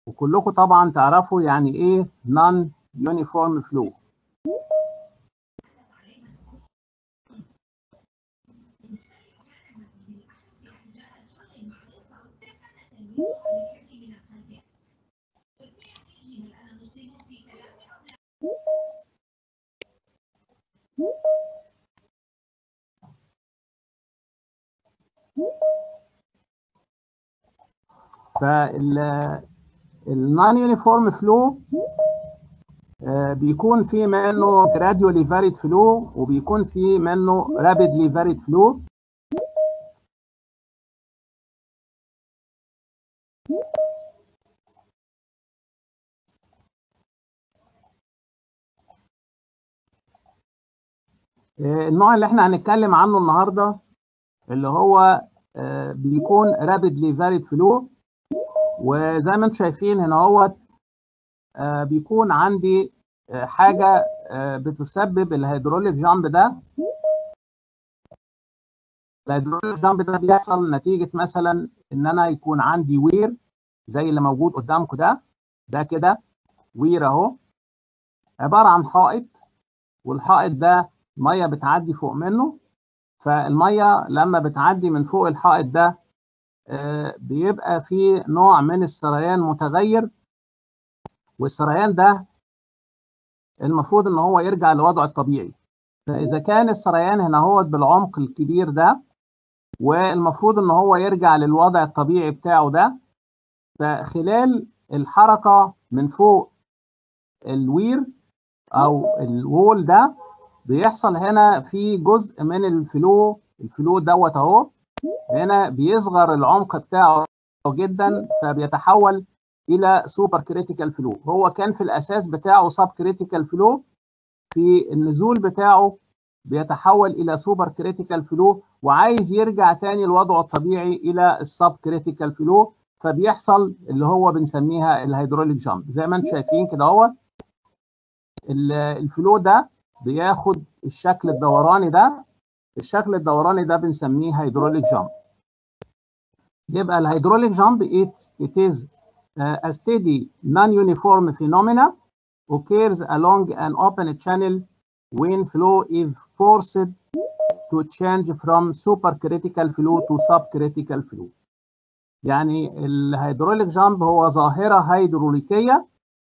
وكلكم طبعا تعرفوا يعني ايه non uniform flow فال النون يونيفورم فلو بيكون في منه gradually varied flow وبيكون في منه rapidly varied flow آه، النوع اللي احنا هنتكلم عنه النهارده اللي هو آه، بيكون rapidly varied flow وزي ما انتم شايفين هنا هو آه، بيكون عندي آه، حاجه آه، بتسبب الهيدروليك جامب ده الهيدروليك جامب ده بيحصل نتيجه مثلا ان انا يكون عندي وير زي اللي موجود قدامكم ده ده كده وير اهو عباره عن حائط والحائط ده ميه بتعدي فوق منه فالميه لما بتعدي من فوق الحائط ده آه، بيبقى في نوع من السريان متغير والسريان ده المفروض ان هو يرجع لوضعه الطبيعي فاذا كان السريان هنا هو بالعمق الكبير ده والمفروض ان هو يرجع للوضع الطبيعي بتاعه ده فخلال الحركه من فوق الوير او الوول ده بيحصل هنا في جزء من الفلو الفلو دوت اهو هنا بيصغر العمق بتاعه جدا فبيتحول الى سوبر كريتيكال فلو هو كان في الاساس بتاعه سب كريتيكال فلو في النزول بتاعه بيتحول الى سوبر كريتيكال فلو وعايز يرجع تاني لوضعه الطبيعي الى السب كريتيكال فلو فبيحصل اللي هو بنسميها الهيدروليك جامب زي ما انتم شايفين كده اهو الفلو ده بياخد الشكل الدوراني ده الشكل الدوراني ده بنسميه هيدروليك جامب يبقى الهيدروليك جامب it, it is uh, a steady non-uniform phenomena occurs along an open channel when flow is forced to change from supercritical flow to subcritical flow يعني الهيدروليك جامب هو ظاهرة هيدروليكية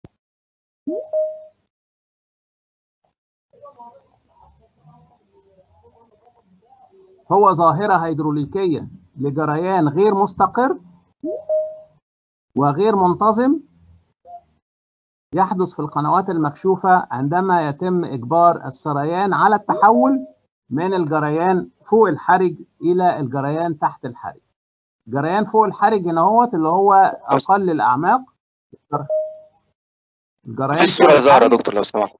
هو ظاهرة هيدروليكية لجريان غير مستقر وغير منتظم يحدث في القنوات المكشوفة عندما يتم إجبار السريان على التحول من الجريان فوق الحرج إلى الجريان تحت الحرج جريان فوق الحرج هنا هو اللي هو أقل الأعماق في الصورة ظاهرة يا دكتور لو سمحت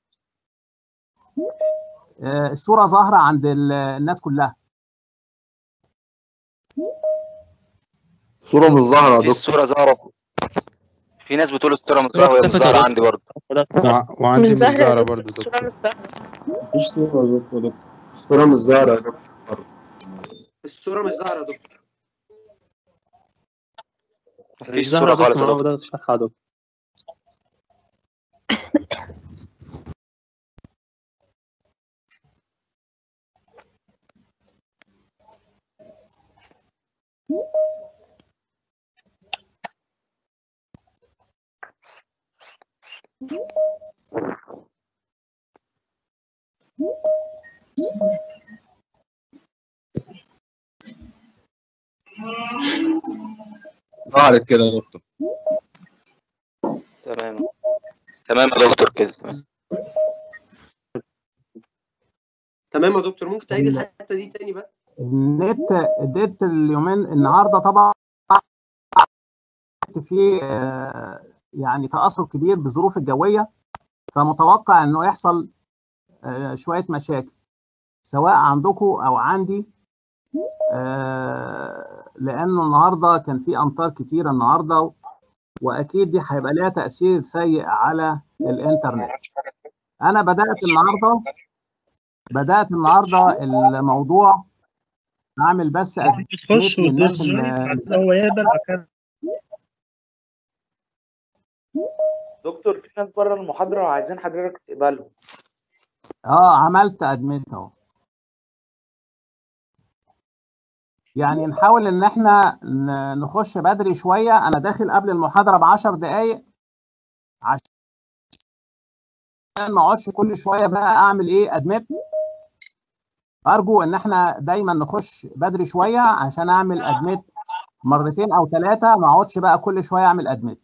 آه، الصورة ظاهرة عند ال- الناس كلها الصورة مش ظاهرة يا في دكتور الصورة ظاهرة في ناس بتقول الصورة مش ظاهرة وهي مش اختفت يا ظاهرة دكتور. عندي برضه وع- وعندي مش مش ظاهرة ظاهرة يا برضه دكتور دكتور الصورة مش ظاهرة مفيش صورة يا دكتور دكتور. الصورة مش ظاهرة يا دكتور الصورة مش ظاهرة يا دكتور مفيش مش ظاهرة صورة يا خالص دكتور يا أنا دكتور بدأت أشرحها يا دكتور ظهرت كده يا دكتور تمام تمام يا دكتور كده تمام تمام يا دكتور ممكن تعيد الحتة دي تاني بقى النت النت اليومين النهارده طبعا في آه، يعني تأثر كبير بالظروف الجوية فمتوقع انه يحصل آه، شوية مشاكل سواء عندكم او عندي آه، لانه النهارده كان في امطار كتيرة النهارده واكيد دي هيبقى لها تأثير سيء على الانترنت انا بدأت النهارده بدأت النهارده الموضوع اعمل بس بتخش للناس وتدوس اللي- جوين بعد كده هو يقبل بعد كده دكتور في ناس بره المحاضرة وعايزين حضرتك تقبلهم اه عملت ادميت اهو يعني نحاول ان احنا ن- نخش بدري شويه انا داخل قبل المحاضره ب 10 دقائق عشان ما اقعدش كل شويه بقى اعمل ايه ادميت ارجو ان احنا دايما نخش بدري شويه عشان اعمل ادميت مرتين او ثلاثه ما اقعدش بقى كل شويه اعمل ادميت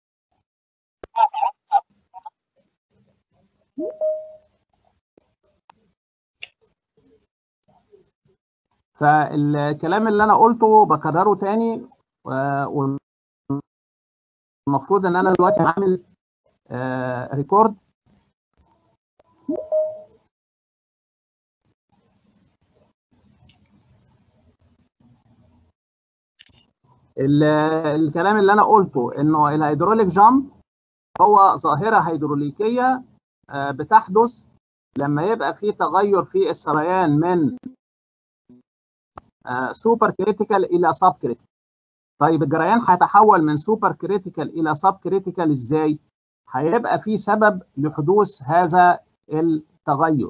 فالكلام اللي انا قلته بكرره تاني و- والمفروض ان انا دلوقتي هعمل ريكورد ال- الكلام اللي انا قلته انه الهيدروليك جامب هو ظاهره هيدروليكيه آه، بتحدث لما يبقى في تغير في السريان من سوبر كريتيكال الى سب كريتيكال طيب الجريان هيتحول من سوبر كريتيكال الى سب كريتيكال ازاي هيبقى في سبب لحدوث هذا التغير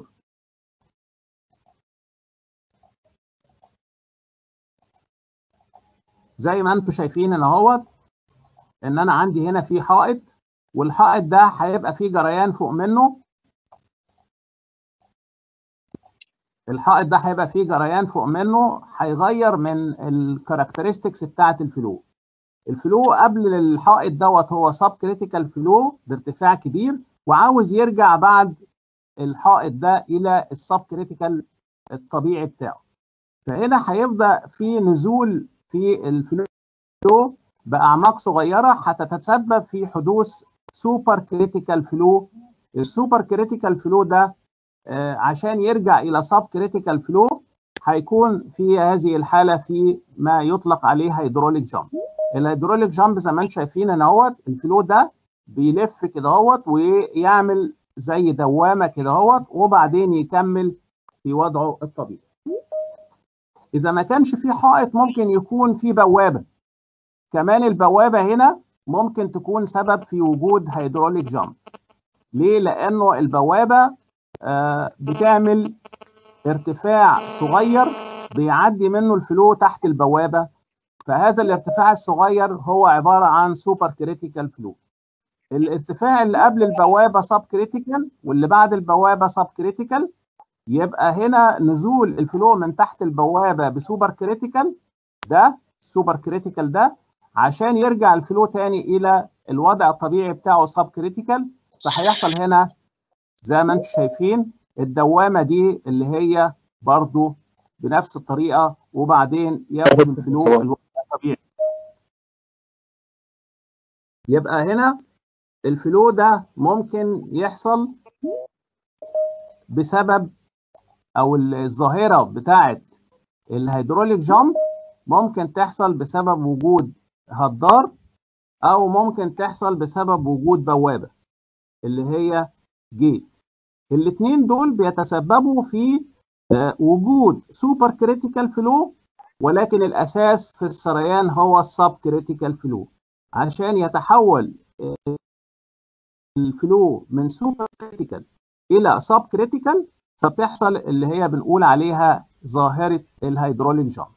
زي ما انتم شايفين ان اهوت ان انا عندي هنا في حائط والحائط ده هيبقى فيه جريان فوق منه الحائط ده هيبقى فيه جريان فوق منه هيغير من الكاركترستكس بتاعه الفلو الفلو قبل الحائط دوت هو سب كريتيكال فلو بارتفاع كبير وعاوز يرجع بعد الحائط ده الى السب كريتيكال الطبيعي بتاعه فهنا هيبدا في نزول في الفلو باعماق صغيره هتتسبب في حدوث سوبر كريتيكال فلو السوبر كريتيكال فلو ده آه، عشان يرجع الى سب كريتيكال فلو هيكون في هذه الحاله في ما يطلق عليه هيدروليك جامب الهيدروليك جامب زي ما انتم شايفين ان اهوت الفلو ده بيلف كده اهوت ويعمل زي دوامه كده اهوت وبعدين يكمل في وضعه الطبيعي اذا ما كانش في حائط ممكن يكون في بوابه كمان البوابه هنا ممكن تكون سبب في وجود هيدروليك جامب ليه لانه البوابه آه، بتعمل ارتفاع صغير بيعدي منه الفلو تحت البوابه فهذا الارتفاع الصغير هو عباره عن سوبر كريتيكال فلو الارتفاع اللي قبل البوابه سب كريتيكال واللي بعد البوابه سب كريتيكال يبقى هنا نزول الفلو من تحت البوابه بسوبر كريتيكال ده سوبر كريتيكال ده عشان يرجع الفلو تاني الى الوضع الطبيعي بتاعه سب كريتيكال فهيحصل هنا زي ما انتم شايفين الدوامه دي اللي هي برضو بنفس الطريقه وبعدين ياخد الفلو الوضع الطبيعي يبقى هنا الفلو ده ممكن يحصل بسبب او الظاهره بتاعه الهيدروليك جامب ممكن تحصل بسبب وجود هدار او ممكن تحصل بسبب وجود بوابه اللي هي جيت الاثنين دول بيتسببوا في آه، وجود سوبر كريتيكال فلو ولكن الاساس في السريان هو السب كريتيكال فلو عشان يتحول آه، الفلو من سوبر كريتيكال الى سب كريتيكال فبتحصل اللي هي بنقول عليها ظاهره الهيدروليك جامب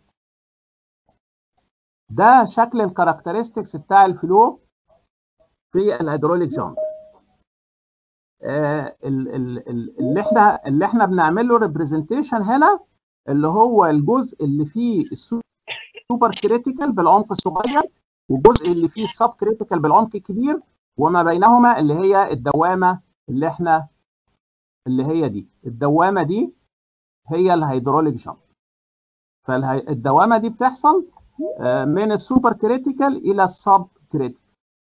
ده شكل الكاركترستكس بتاع الفلو في الهيدروليك جامب آه، ال- ال- ال- اللي احنا اللي احنا بنعمل له ريبريزنتيشن هنا اللي هو الجزء اللي فيه السوبر كريتيكال بالعمق الصغير والجزء اللي فيه السب كريتيكال بالعمق الكبير وما بينهما اللي هي الدوامه اللي احنا اللي هي دي الدوامه دي هي الهيدروليك جامب فالدوامه دي بتحصل آه، من السوبر كريتيكال الى السب كريتيكال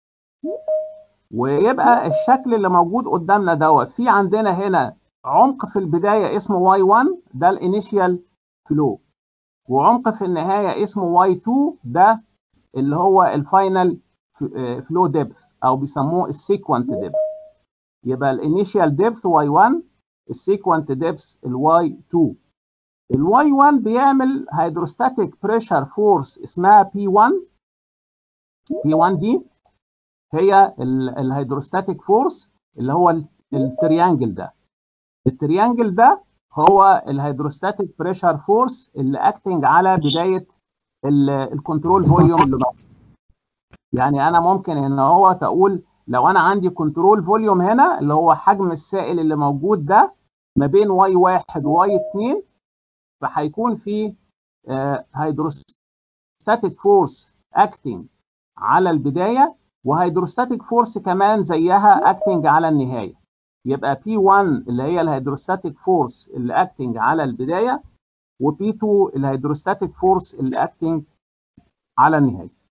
ويبقى الشكل اللي موجود قدامنا دوت في عندنا هنا عمق في البدايه اسمه واي 1 ده الانيشيال فلو وعمق في النهايه اسمه واي 2 ده اللي هو الفاينل فلو ديبث او بيسموه السيكوانت ديبث يبقى الانيشيال ديبث واي 1 السيكوانت ديبث الواي 2 الواي 1 بيعمل هيدروستاتيك بريشر فورس اسمها بي 1 بي 1 دي هي الهيدروستاتيك فورس اللي هو التريانجل ده التريانجل ده هو الهيدروستاتيك بريشر فورس اللي اكتنج على بدايه الكنترول فوليوم اللي موجود يعني انا ممكن هنا هو تقول لو انا عندي كنترول فوليوم هنا اللي هو حجم السائل اللي موجود ده ما بين واي واحد وواي اتنين فهيكون في هيدروستاتيك فورس اكتنج على البدايه وهيدروستاتيك فورس كمان زيها اكتنج على النهايه يبقى P1 اللي هي الهيدروستاتيك فورس اللي اكتنج على البدايه وP2 الهيدروستاتيك فورس اللي اكتنج على النهايه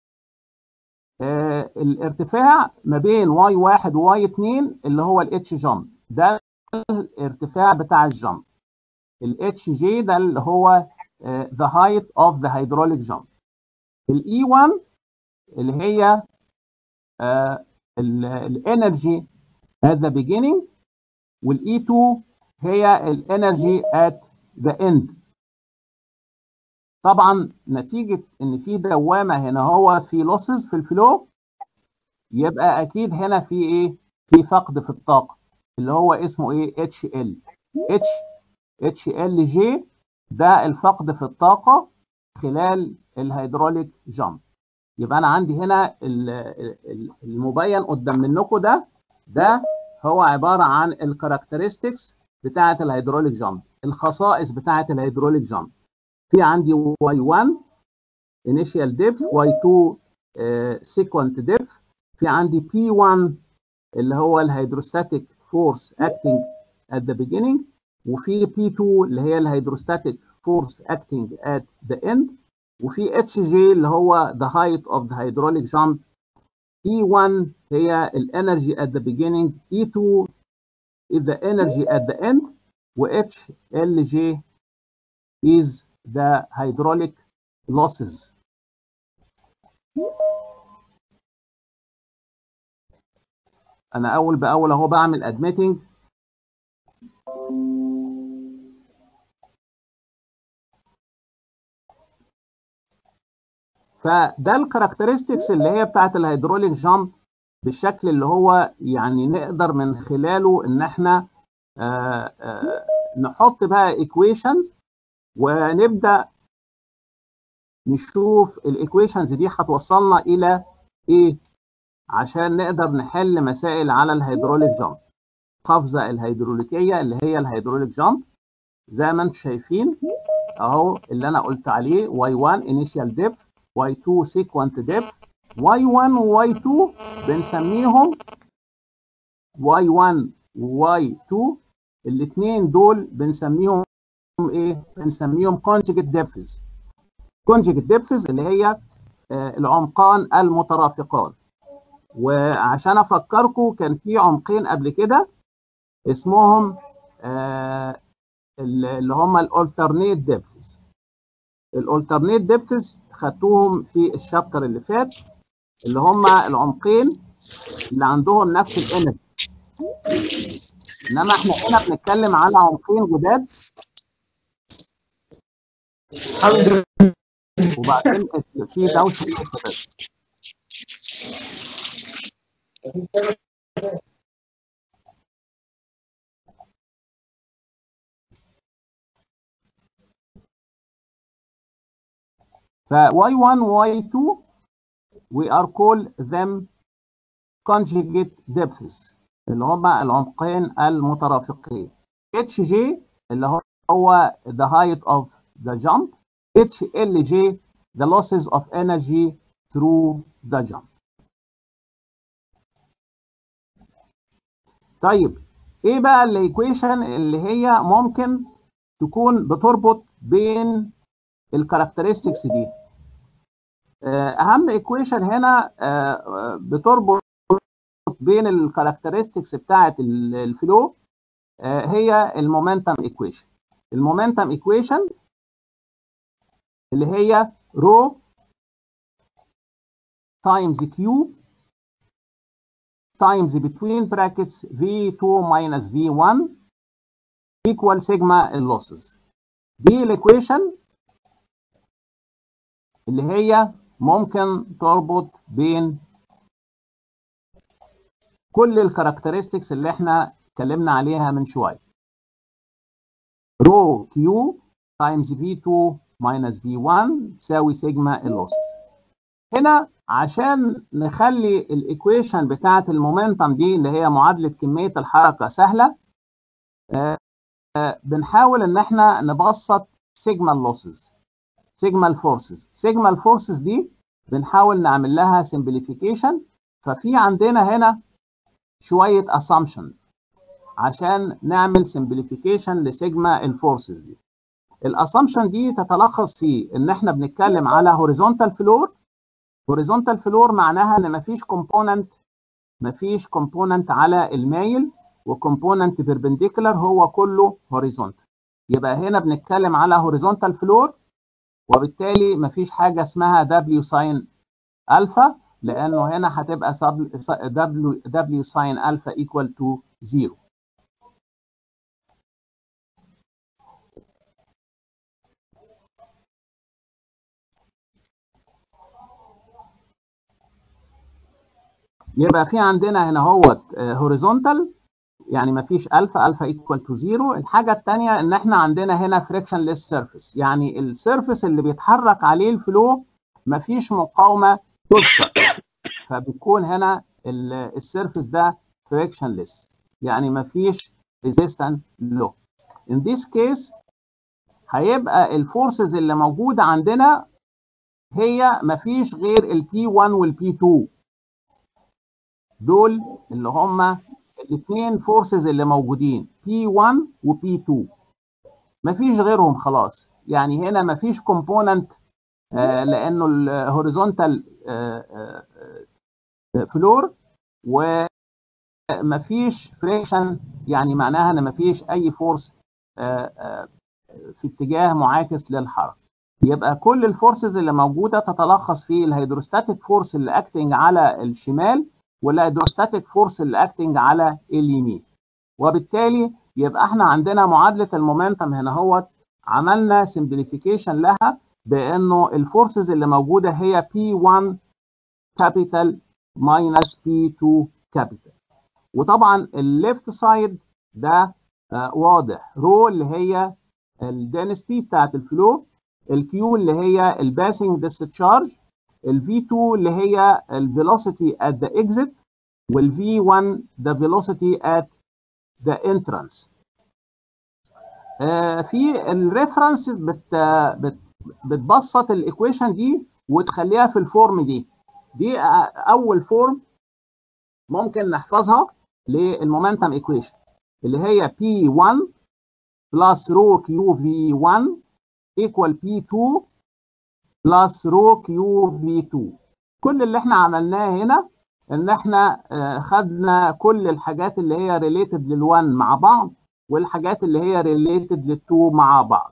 آه الارتفاع ما بين y1 وy2 اللي هو الاتش جامب ده الارتفاع بتاع الجامب الاتش جي ده اللي هو uh, the height of the hydraulic jump الاي 1 اللي هي الانرجي at the beginning والاي 2 هي الانرجي at the end طبعا نتيجه ان في دوامه هنا هو في لوسز في الفلو يبقى اكيد هنا في ايه في فقد في الطاقه اللي هو اسمه ايه اتش ال اتش اتش ال جي ده الفقد في الطاقه خلال الهيدروليك جامب يبقى انا عندي هنا المبين قدام منكم ده ده هو عباره عن الكاركترستكس بتاعه الهيدروليك جامب الخصائص بتاعه الهيدروليك جامب في عندي y1 initial depth y2 sequent depth في عندي p1 اللي هو الهيدروستاتيك فورس acting at the beginning وفي P2 اللي هي الهيدروستاتيك فورس acting at the end وفي HG اللي هو the height of the hydraulic jump E1 هي الانرجي at the beginning E2 is the energy at the end و HLG is the hydraulic losses انا اول باول اهو بعمل admitting فده الكاركترستكس اللي هي بتاعت الهيدروليك جامب بالشكل اللي هو يعني نقدر من خلاله ان احنا آآ آآ نحط بقى ايكويشنز ونبدا نشوف الايكويشنز دي هتوصلنا الى ايه عشان نقدر نحل مسائل على الهيدروليك جامب القفزه الهيدروليكيه اللي هي الهيدروليك جامب زي ما انتم شايفين اهو اللي انا قلت عليه y1 initial depth y2 sequent depth y1 و y2 بنسميهم y1 و y2 الاثنين دول بنسميهم ايه بنسميهم conjugate depths conjugate depths اللي هي العمقان المترافقان وعشان افكركم كان في عمقين قبل كده اسمهم آه اللي هم الالترنيت ديبثز الالترنيت ديبثز خدتوهم في الشابتر اللي فات اللي هم العمقين اللي عندهم نفس الانرجي انما احنا هنا بنتكلم على عمقين جداد وبعدين في دوشه كده ف y1 y2 we are call them conjugate depths اللي هما العمقين المترافقين hg اللي هو the height of the jump hlg the losses of energy through the jump طيب ايه بقى الايكويشن اللي هي ممكن تكون بتربط بين الكاركترستكس دي اهم ايكويشن هنا بتربط بين الكاركترستكس بتاعه الفلو هي المومنتم ايكويشن المومنتم ايكويشن اللي هي رو تايمز كيو times between brackets V2 minus V1 equal sigma losses دي الايكويشن اللي هي ممكن تربط بين كل الكاركترستكس اللي احنا اتكلمنا عليها من شويه رو كيو تايمز في 2 ماينس في 1 تساوي سيجما اللوسز هنا عشان نخلي الايكويشن بتاعه المومنتم دي اللي هي معادله كميه الحركه سهله آه آه بنحاول ان احنا نبسط سيجما اللوسز سيجما الفورسز سيجما الفورسز دي بنحاول نعمل لها سمبليفيكيشن ففي عندنا هنا شويه assumptions عشان نعمل سمبليفيكيشن لسيجما الفورسز دي الاسامبشن دي تتلخص في ان احنا بنتكلم على هوريزونتال فلور هوريزونتال فلور معناها ان مفيش كومبوننت مفيش كومبوننت على المايل وكومبوننت بيربنديكولار هو كله هوريزونتال يبقى هنا بنتكلم على هوريزونتال فلور وبالتالي مفيش حاجه اسمها دبليو ساين الفا لانه هنا هتبقى دبليو دبليو ساين الفا ايكوال تو زيرو يبقى في عندنا هنا هوت هوريزونتال يعني ما فيش الفا الفا ايكوال تو زيرو الحاجه الثانيه ان احنا عندنا هنا فريكشنليس سيرفيس يعني السيرفيس اللي بيتحرك عليه الفلو ما فيش مقاومه تذكر فبيكون هنا السيرفيس ده فريكشنليس يعني ما فيش ريزيستنت له in this case هيبقى الفورسز اللي موجوده عندنا هي ما فيش غير البي 1 والبي 2 دول اللي هم الاثنين فورسز اللي موجودين P1 و P2 مفيش غيرهم خلاص يعني هنا مفيش كومبوننت آه لانه الهوريزونتال آه آه فلور ومفيش فريكشن يعني معناها ان مفيش اي فورس في اتجاه معاكس للحركه يبقى كل الفورسز اللي موجوده تتلخص في الهيدروستاتيك فورس اللي اكتنج على الشمال والهيدروستاتيك فورس اللي اكتنج على اليمين وبالتالي يبقى احنا عندنا معادله المومنتم هنا هو عملنا سمبليفيكيشن لها بانه الفورسز اللي موجوده هي P1 كابيتال ماينس P2 كابيتال وطبعا الليفت سايد ده آه واضح رو اللي هي الدنستي بتاعت الفلو الكيو اللي هي الباسنج ديسشارج الفي 2 اللي هي الفيلوسيتي at the exit والفي 1 the velocity at the entrance آه في الريفرنس بت بت بتبسط الايكويشن دي وتخليها في الفورم دي دي اول فورم ممكن نحفظها للمومنتم ايكويشن اللي هي P1 plus rho QV1 equal P2 بلس رو كيو في 2 كل اللي احنا عملناه هنا ان احنا خدنا كل الحاجات اللي هي ريليتد لل1 مع بعض والحاجات اللي هي ريليتد لل2 مع بعض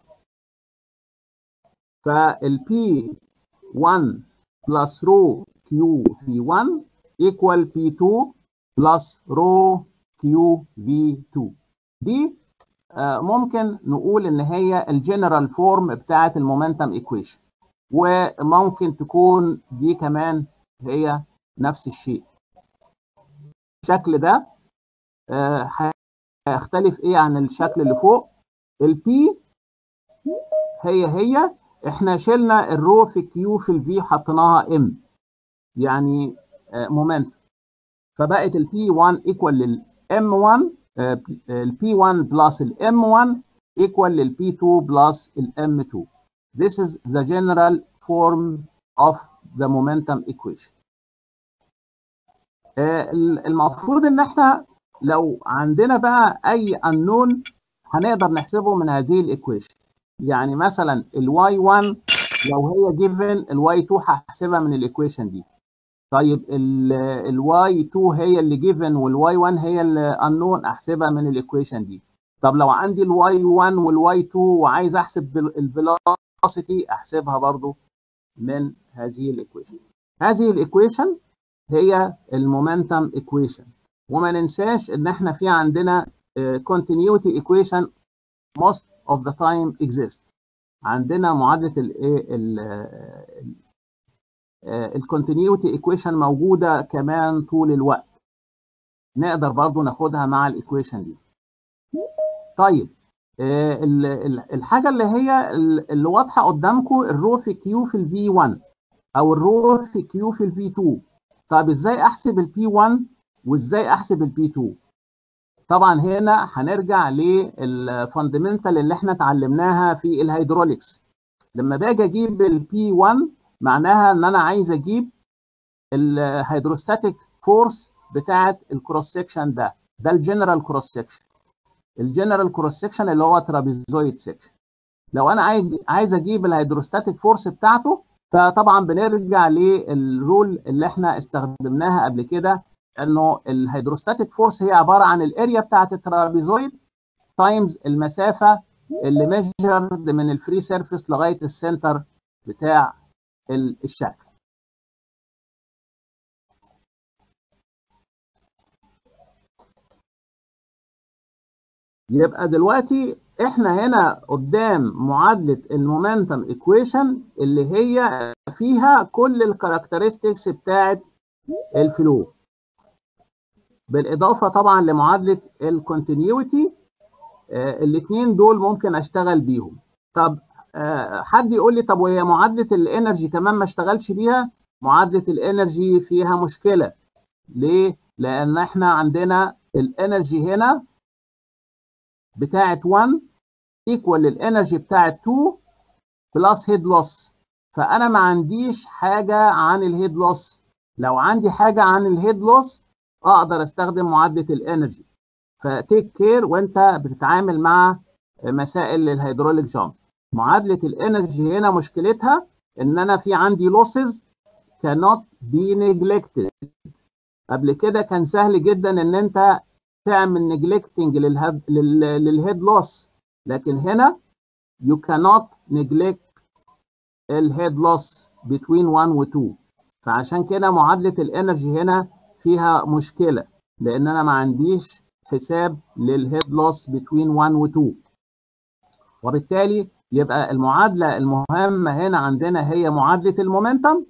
فالبي 1 بلس رو كيو في 1 equal P2 بلس رو كيو في 2 دي ممكن نقول ان هي الجنرال فورم بتاعه المومنتم ايكويشن وممكن تكون دي كمان هي نفس الشيء الشكل ده هيختلف ايه عن الشكل اللي فوق البي هي هي احنا شلنا الرو في كيو في الفي حطيناها ام يعني مومنت فبقت البي 1 ايكوال للام 1 البي 1 بلس الام 1 ايكوال للبي 2 بلس الام 2 This is the general form of the momentum equation. المفروض ان احنا لو عندنا بقى اي unknown هنقدر نحسبه من هذه الايكويشن. يعني مثلا الواي 1 لو هي given الواي 2 هحسبها من الايكويشن دي. طيب الواي 2 هي اللي given والواي 1 هي اللي unknown احسبها من الايكويشن دي. طب لو عندي الواي 1 والواي 2 وعايز احسب الفيلوسيتي velocity احسبها برضو من هذه الايكويشن هذه الايكويشن هي المومنتم ايكويشن وما ننساش ان احنا في عندنا continuity equation most of the time exist عندنا معادله الايه الكونتينيوتي ايكويشن موجوده كمان طول الوقت نقدر برضو ناخدها مع الايكويشن دي طيب آه، ال- ال- الحاجه اللي هي ال- اللي واضحه قدامكم الرو في كيو في الفي 1 او الرو في كيو في الفي 2 طب ازاي احسب البي 1 وازاي احسب البي 2 طبعا هنا هنرجع للفاندمنتال اللي احنا اتعلمناها في الهيدروليكس لما باجي اجيب البي 1 معناها ان انا عايز اجيب الهيدروستاتيك فورس بتاعه الكروس سكشن ده ده الجنرال كروس سكشن الجنرال كروس سكشن اللي هو ترابيزويد سكشن لو انا عايز عايز اجيب الهيدروستاتيك فورس بتاعته فطبعا بنرجع للرول اللي احنا استخدمناها قبل كده انه الهيدروستاتيك فورس هي عباره عن الاريا بتاعه الترابيزويد تايمز المسافه اللي ميجرد من الفري سيرفيس لغايه السنتر بتاع ال- الشكل يبقى دلوقتي احنا هنا قدام معادله المومنتم ايكويشن اللي هي فيها كل الكاركترستكس بتاعه الفلو بالاضافه طبعا لمعادله الكونتينيوتي الاثنين دول ممكن اشتغل بيهم طب آه، حد يقول لي طب وهي معادله الانرجي كمان ما اشتغلش بيها معادله الانرجي فيها مشكله ليه لان احنا عندنا الانرجي هنا بتاعه 1 ايكوال للانرجي بتاعه 2 بلس هيد لوس فانا ما عنديش حاجه عن الهيد لوس لو عندي حاجه عن الهيد لوس اقدر استخدم معادله الانرجي فتيك كير وانت بتتعامل مع مسائل الهيدروليك جامب معادله الانرجي هنا مشكلتها ان انا في عندي لوسز cannot be neglected قبل كده كان سهل جدا ان انت تعمل neglecting للهيد للهيد لوس لكن هنا you cannot neglect الهيد لوس between 1 و 2 فعشان كده معادله الانرجي هنا فيها مشكله لان انا ما عنديش حساب للهيد لوس between 1 و 2 وبالتالي يبقى المعادله المهمه هنا عندنا هي معادله المومنتم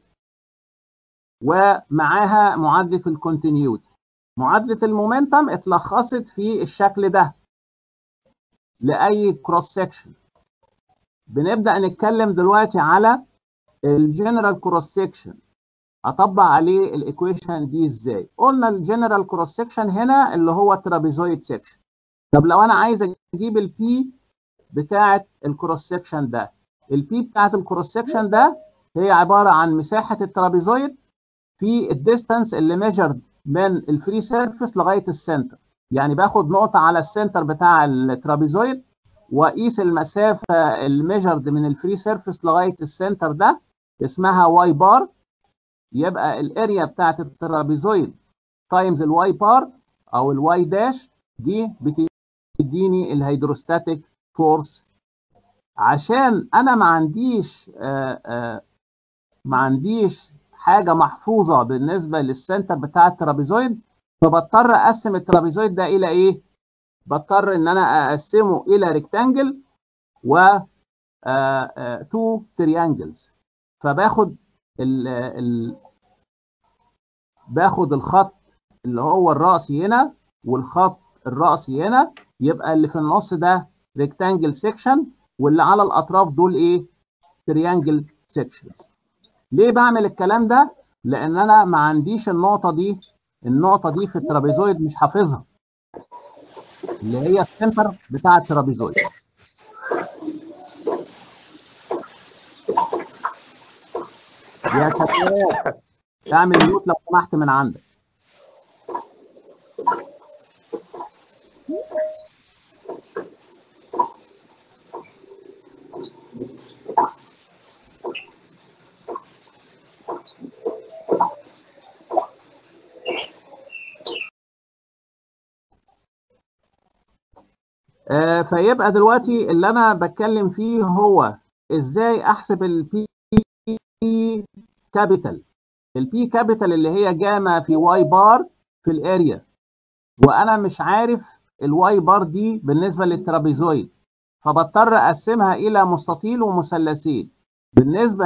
ومعاها معادله الكونتينيوتي معادله المومنتم اتلخصت في الشكل ده لاي كروس سكشن بنبدا نتكلم دلوقتي على الجنرال كروس سكشن اطبق عليه الايكويشن دي ازاي قلنا الجنرال كروس سكشن هنا اللي هو ترابيزويد سكشن طب لو انا عايز اجيب البي بتاعه الكروس سكشن ده البي بتاعه الكروس سكشن ده هي عباره عن مساحه الترابيزويد في الديستانس اللي ميجرد من الفري سيرفيس لغايه السنتر يعني باخد نقطه على السنتر بتاع الترابيزويد واقيس المسافه الميجرد من الفري سيرفيس لغايه السنتر ده اسمها واي بار يبقى الاريا بتاعت الترابيزويد تايمز الواي بار او الواي داش دي بتديني الهيدروستاتيك فورس عشان انا ما عنديش آآ آآ ما عنديش حاجه محفوظه بالنسبه للسنتر بتاع الترابيزويد فبضطر اقسم الترابيزويد ده الى ايه بضطر ان انا اقسمه الى ريكتانجل و تو تريانجلز فباخد ال ال باخد الخط اللي هو الرأسي هنا والخط الرأسي هنا يبقى اللي في النص ده ريكتانجل سيكشن واللي على الأطراف دول إيه؟ تريانجل سيكشنز. ليه بعمل الكلام ده؟ لأن أنا ما عنديش النقطة دي النقطة دي في الترابيزويد مش حافظها. اللي هي السنتر بتاع الترابيزويد. يا شباب اعمل ميوت لو سمحت من عندك آه فيبقى دلوقتي اللي انا بتكلم فيه هو ازاي احسب البي كابيتال البي كابيتال اللي هي جاما في واي بار في الاريا وانا مش عارف الواي بار دي بالنسبه للترابيزويد فبضطر اقسمها الى مستطيل ومثلثين بالنسبه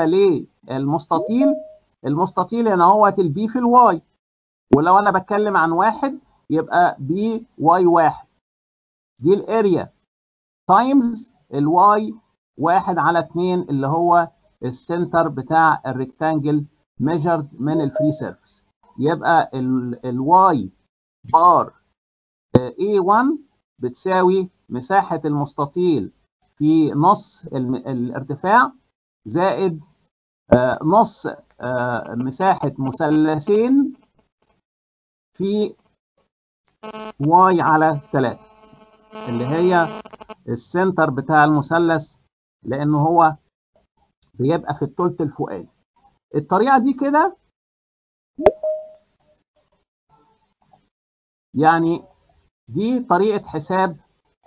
للمستطيل المستطيل هنا هو البي في الواي ولو انا بتكلم عن واحد يبقى بي واي واحد دي الاريا تايمز الواي واحد على اتنين اللي هو السنتر بتاع الريكتانجل measured من الفري سيرفيس يبقى الواي بار A1 بتساوي مساحة المستطيل في نص الم- الارتفاع زائد آه، نص آه، مساحة مثلثين في واي على 3 اللي هي السنتر بتاع المثلث لأنه هو بيبقى في الثلث الفوقاني الطريقة دي كده يعني دي طريقة حساب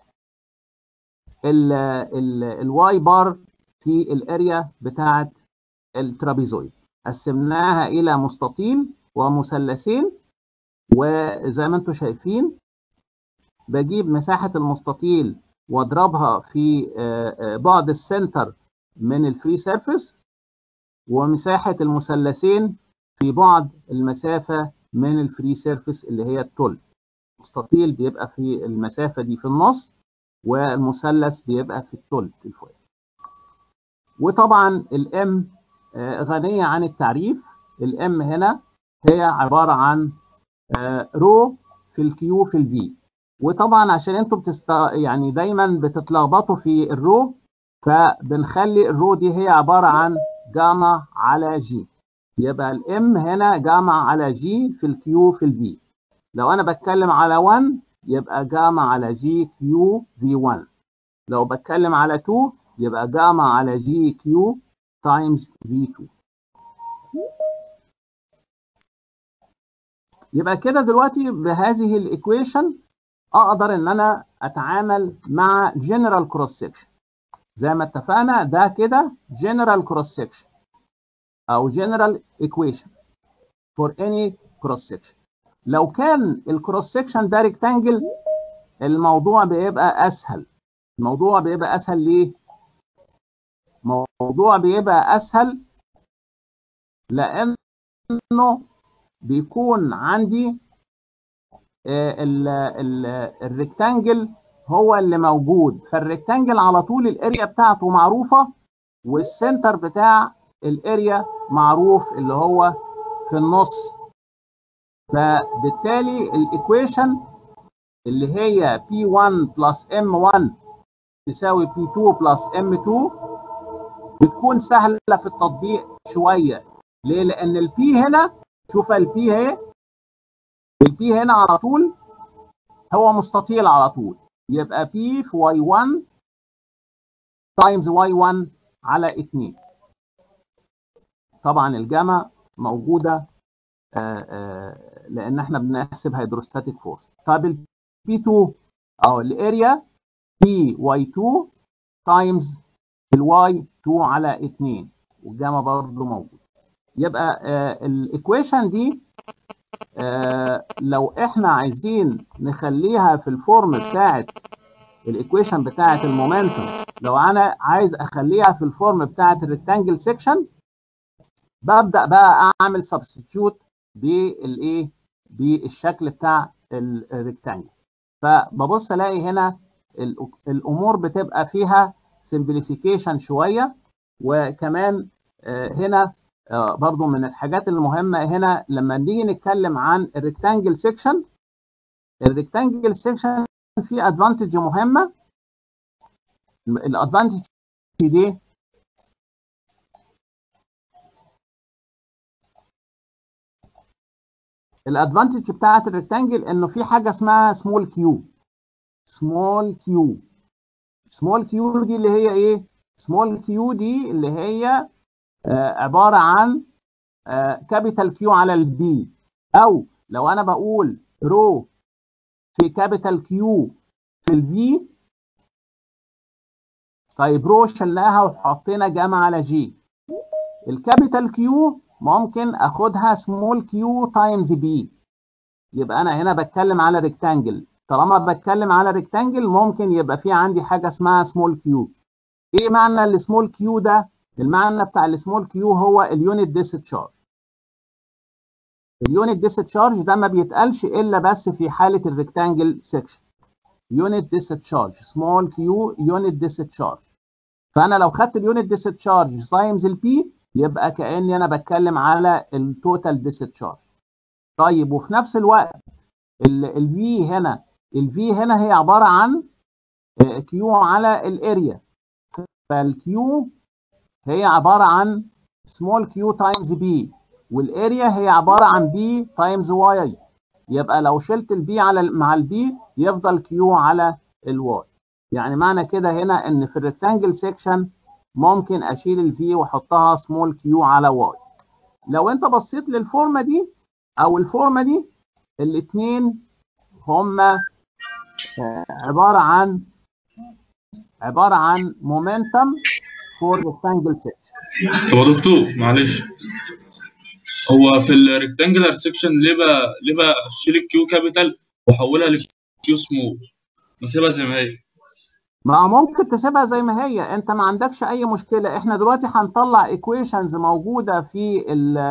ال ال الواي بار في الاريا بتاعة الترابيزويد قسمناها إلى مستطيل ومثلثين وزي ما انتم شايفين بجيب مساحة المستطيل واضربها في آه، آه، بعد السنتر من الفري سيرفيس ومساحة المثلثين في بعد المسافة من الفري سيرفيس اللي هي التل المستطيل بيبقى في المسافة دي في النص والمثلث بيبقى في الثلث الفوقاني وطبعا الام غنية عن التعريف الام هنا هي عبارة عن رو في الكيو في الفي وطبعا عشان انتوا بتست يعني دايما بتتلخبطوا في الرو فبنخلي الرو دي هي عبارة عن جاما على جي يبقى الام هنا جاما على جي في الكيو في الفي لو انا بتكلم على 1 يبقى جاما على جي كيو في 1 لو بتكلم على 2 يبقى جاما على جي كيو تايمز في 2 يبقى كده دلوقتي بهذه الايكويشن اقدر ان انا اتعامل مع جنرال كروس سكشن زي ما اتفقنا ده كده جنرال كروس سكشن او جنرال ايكويشن فور اني كروس سكشن لو كان الكروس سكشن ده ريكتانجل الموضوع بيبقى اسهل الموضوع بيبقى اسهل ليه الموضوع بيبقى اسهل لانه بيكون عندي الريكتانجل هو اللي موجود فالريكتانجل على طول الاريا بتاعته معروفه والسنتر بتاع الاريا معروف اللي هو في النص فبالتالي الايكويشن اللي هي P1 بلس M1 تساوي P2 بلس M2 بتكون سهله في التطبيق شويه ليه؟ لان البي هنا شوف البي اهي البي هنا على طول هو مستطيل على طول يبقى بي في واي 1 تايمز واي 1 على 2 طبعا الجاما موجوده آآ آآ لان احنا بنحسب هيدروستاتيك فورس طب البي 2 او الاريا بي واي 2 تايمز الواي 2 على 2 والجاما برضه موجود يبقى الايكويشن دي آه لو احنا عايزين نخليها في الفورم بتاعت الايكويشن بتاعت المومنتوم لو انا عايز اخليها في الفورم بتاعت الريكتانجل سيكشن ببدا بقى اعمل سبستيتيوت بالايه بالشكل بتاع الريكتانجل فببص الاقي هنا الامور بتبقى فيها سمبليفيكيشن شويه وكمان آه هنا آه برضو من الحاجات المهمة هنا لما نيجي نتكلم عن الريكتانجل سيكشن الريكتانجل سيكشن فيه ادفانتج مهمة الادفانتج دي الادفانتج بتاعت الريكتانجل انه في حاجة اسمها سمول كيو سمول كيو سمول كيو دي اللي هي ايه سمول كيو دي اللي هي آه عبارة عن كابيتال كيو على البي او لو انا بقول رو في كابيتال كيو في الفي طيب رو شلناها وحطينا جاما على جي الكابيتال كيو ممكن اخدها سمول كيو تايمز بي يبقى انا هنا بتكلم على ريكتانجل طالما بتكلم على ريكتانجل ممكن يبقى في عندي حاجه اسمها سمول كيو ايه معنى السمول كيو ده المعنى بتاع السمول كيو هو اليونت ديستشارج اليونت ديسشارج ده ما بيتقالش الا بس في حاله الريكتانجل سيكشن يونت ديسشارج سمول كيو يونت ديسشارج فانا لو خدت اليونت ديسشارج تايمز البي يبقى كاني انا بتكلم على التوتال ديسشارج طيب وفي نفس الوقت الفي هنا الفي هنا هي عباره عن كيو على الاريا فالكيو هي عباره عن سمول كيو تايمز بي والاريا هي عباره عن بي تايمز واي يبقى لو شلت البي على مع البي يفضل كيو على الواي يعني معنى كده هنا ان في الريكتانجل سيكشن ممكن اشيل الفي واحطها سمول كيو على واي لو انت بصيت للفورمه دي او الفورمه دي الاثنين هما عباره عن عباره عن مومنتم فور ريكتانجل سيكشن طب يا دكتور معلش هو في الريكتانجلر سيكشن ليه بقى ليه بقى اشيل الكيو كابيتال واحولها لكيو سمول نسيبها زي ما هي ما ممكن تسيبها زي ما هي انت ما عندكش اي مشكله احنا دلوقتي هنطلع ايكويشنز موجوده في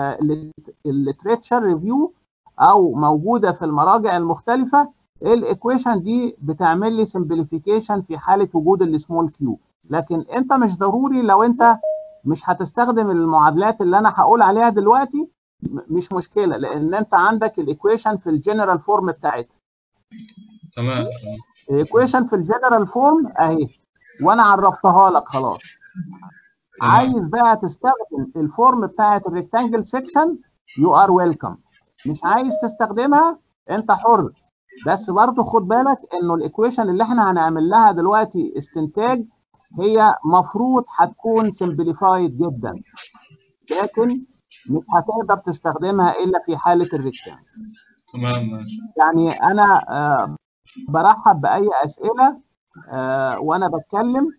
الليتريتشر ريفيو او موجوده في المراجع المختلفه الايكويشن دي بتعمل لي سمبليفيكيشن في حاله وجود السمول كيو لكن انت مش ضروري لو انت مش هتستخدم المعادلات اللي انا هقول عليها دلوقتي مش مشكله لان انت عندك الايكويشن في الجنرال فورم بتاعتها تمام الايكويشن في الجنرال فورم اهي وانا عرفتها لك خلاص عايز بقى تستخدم الفورم بتاعت الريكتانجل سيكشن يو ار ويلكم مش عايز تستخدمها انت حر بس برضه خد بالك انه الايكويشن اللي احنا هنعمل لها دلوقتي استنتاج هي مفروض هتكون سمبليفايد جدا لكن مش هتقدر تستخدمها الا في حاله الريكتانجل تمام ماشي يعني انا آه برحب باي اسئله آه وانا بتكلم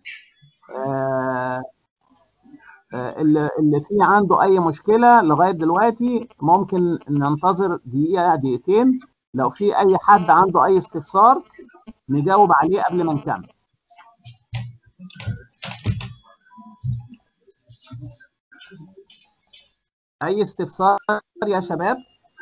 آه اللي اللي فيه عنده اي مشكله لغايه دلوقتي ممكن ننتظر دقيقه دقيقتين لو في اي حد عنده اي استفسار نجاوب عليه قبل ما نكمل اي استفسار يا شباب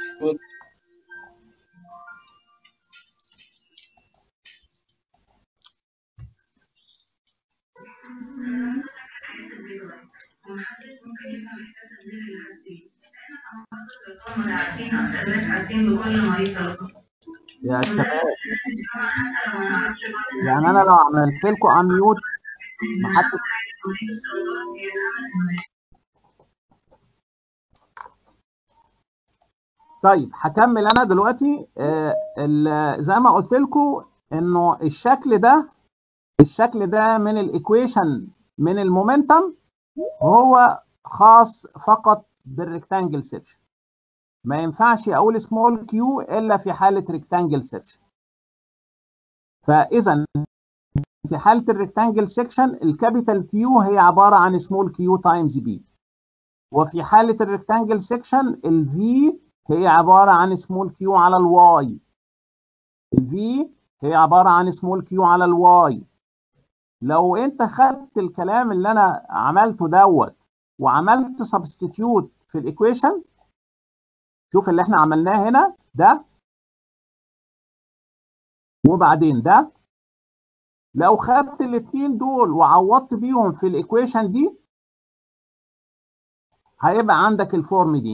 يا شباب يعني انا لو عملت لكم اميوت محدش طيب هكمل انا دلوقتي آه زي ما قلت لكم انه الشكل ده الشكل ده من الايكويشن من المومنتم هو خاص فقط بالريكتانجل سيكشن ما ينفعش اقول سمول كيو الا في حاله ريكتانجل سيكشن فاذا في حاله الريكتانجل سيكشن الكابيتال كيو هي عباره عن سمول كيو تايمز بي وفي حاله الريكتانجل سيكشن الفي هي عباره عن سمول كيو على الواي الفي هي عباره عن سمول كيو على الواي لو انت خدت الكلام اللي انا عملته دوت وعملت سبستيتيوت في الايكويشن شوف اللي احنا عملناه هنا ده وبعدين ده لو خدت الاثنين دول وعوضت بيهم في الايكويشن دي هيبقى عندك الفورم دي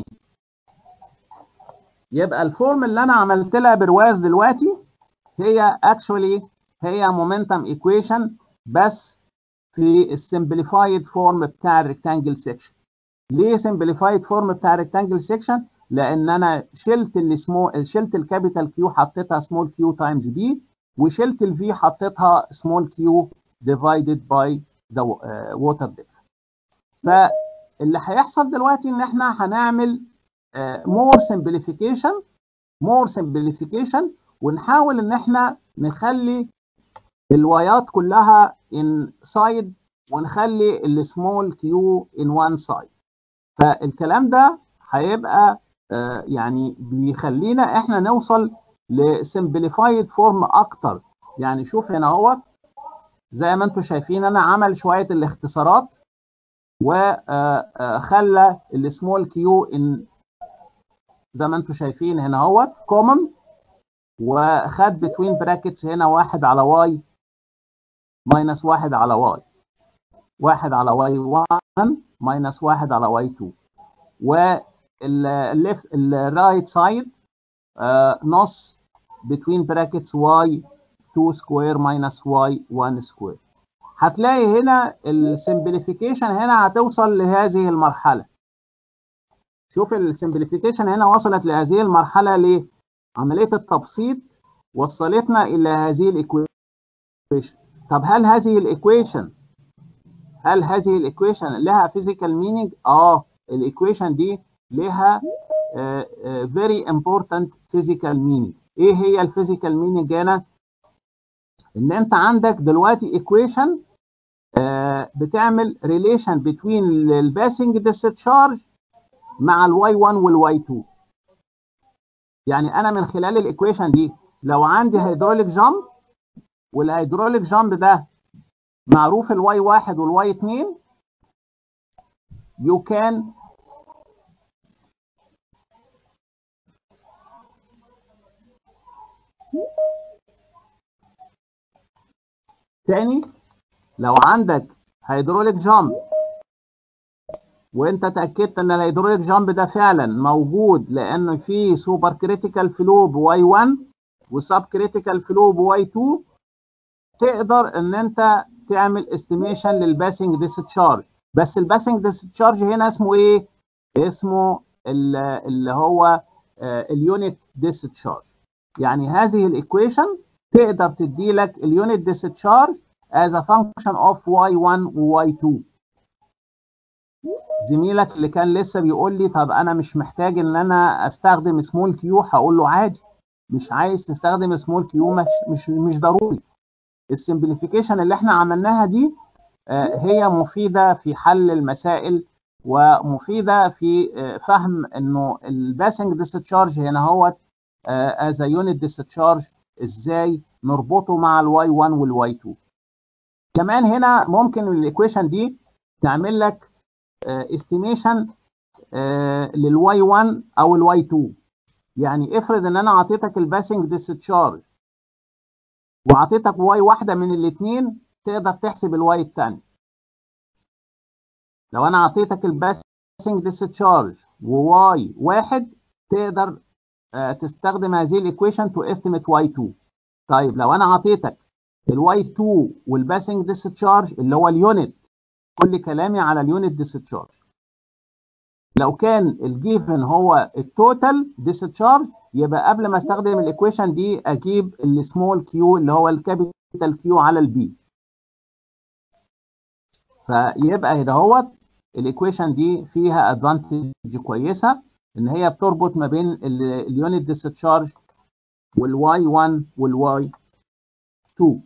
يبقى الفورم اللي انا عملت لها برواز دلوقتي هي اكشولي هي مومنتم ايكويشن بس في السمبليفايد فورم بتاع الريكتانجل سيكشن ليه سمبليفايد فورم بتاع الريكتانجل سيكشن لان انا شلت السمو شلت الكابيتال كيو حطيتها سمول كيو تايمز بي وشلت الفي حطيتها سمول كيو ديفايدد باي ذا ووتر ديبث فاللي هيحصل دلوقتي ان احنا هنعمل مور سمبليفيكيشن مور سمبليفيكيشن ونحاول ان احنا نخلي الوايات كلها ان سايد ونخلي السمول كيو ان وان سايد فالكلام ده هيبقى آه يعني بيخلينا احنا نوصل لسمبليفايد فورم اكتر يعني شوف هنا اهوت زي ما انتم شايفين انا عمل شويه الاختصارات وخلى السمول كيو ان زي ما انتم شايفين هنا اهوت كومن وخد بتوين براكتس هنا واحد على واي ماينس واحد على واي واحد على واي 1 ماينس واحد على واي 2 والليفت الرايت سايد نص between brackets y 2 square minus y 1 square هتلاقي هنا السمبليفيكيشن هنا هتوصل لهذه المرحلة شوف السمبليفيكيشن هنا وصلت لهذه المرحلة ليه؟ عملية التبسيط وصلتنا إلى هذه الإيكويشن طب هل هذه الإيكويشن هل هذه الإيكويشن لها فيزيكال مينينج؟ آه الإيكويشن دي لها uh, uh, very important physical meaning ايه هي الفيزيكال مينينج هنا ان انت عندك دلوقتي ايكويشن uh, بتعمل ريليشن بين الباسنج ديسشارج مع الواي 1 والواي 2 يعني انا من خلال الايكويشن دي لو عندي هيدروليك جامب والهيدروليك جامب ده معروف الواي 1 والواي 2 you can تاني لو عندك هيدروليك جامب وانت اتاكدت ان الهيدروليك جامب ده فعلا موجود لان في سوبر كريتيكال فلو بواي 1 وسب كريتيكال فلو بواي 2 تقدر ان انت تعمل استيميشن للباسنج ديسشارج بس الباسنج ديسشارج هنا اسمه ايه؟ اسمه اللي هو اليونت ديسشارج يعني هذه الايكويشن تقدر تدي لك اليونت ديسشارج as a function of y1 و y2 زميلك اللي كان لسه بيقول لي طب انا مش محتاج ان انا استخدم سمول كيو هقول له عادي مش عايز تستخدم سمول كيو مش مش مش ضروري السمبليفيكيشن اللي احنا عملناها دي هي مفيده في حل المسائل ومفيده في فهم انه الباسنج ديسشارج هنا هو از يونت ديسشارج ازاي نربطه مع الواي 1 والواي 2 كمان هنا ممكن الايكويشن دي تعمل لك استيميشن للواي 1 او الواي 2 يعني افرض ان انا اعطيتك الباسنج ديسشارج واعطيتك واي واحده من الاثنين تقدر تحسب الواي الثاني لو انا اعطيتك الباسنج ديسشارج وواي واحد تقدر تستخدم هذه الايكويشن تو استيميت واي 2 طيب لو انا اعطيتك الواي 2 والباسنج ديسشارج اللي هو اليونت كل كلامي على اليونت ديسشارج لو كان الجيفن هو التوتال ديسشارج يبقى قبل ما استخدم الايكويشن دي اجيب السمول كيو اللي هو الكابيتال كيو على البي فيبقى هنا هو الايكويشن دي فيها ادفانتج كويسه ان هي بتربط ما بين اليونت ديسشارج والواي 1 والواي 2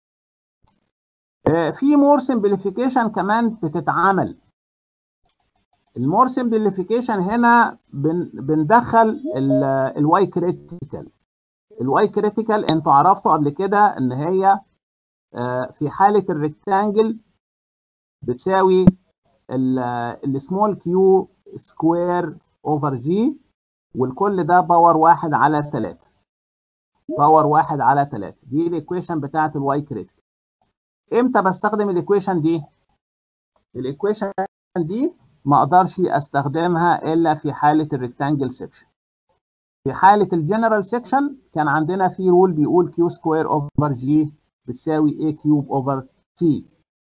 في مور سمبليفيكيشن كمان بتتعمل المور سمبليفيكيشن هنا بن بندخل الواي كريتيكال الواي كريتيكال انتوا عرفتوا قبل كده ان هي في حاله الريكتانجل بتساوي السمول كيو سكوير اوفر جي والكل ده باور واحد على 3 باور واحد على 3 دي الايكويشن بتاعت الواي كريتيكال امتى بستخدم الايكويشن دي الايكويشن دي ما اقدرش استخدمها الا في حاله الريكتانجل سيكشن في حاله الجنرال سيكشن كان عندنا في رول بيقول كيو سكوير اوفر جي بتساوي اي كيوب اوفر تي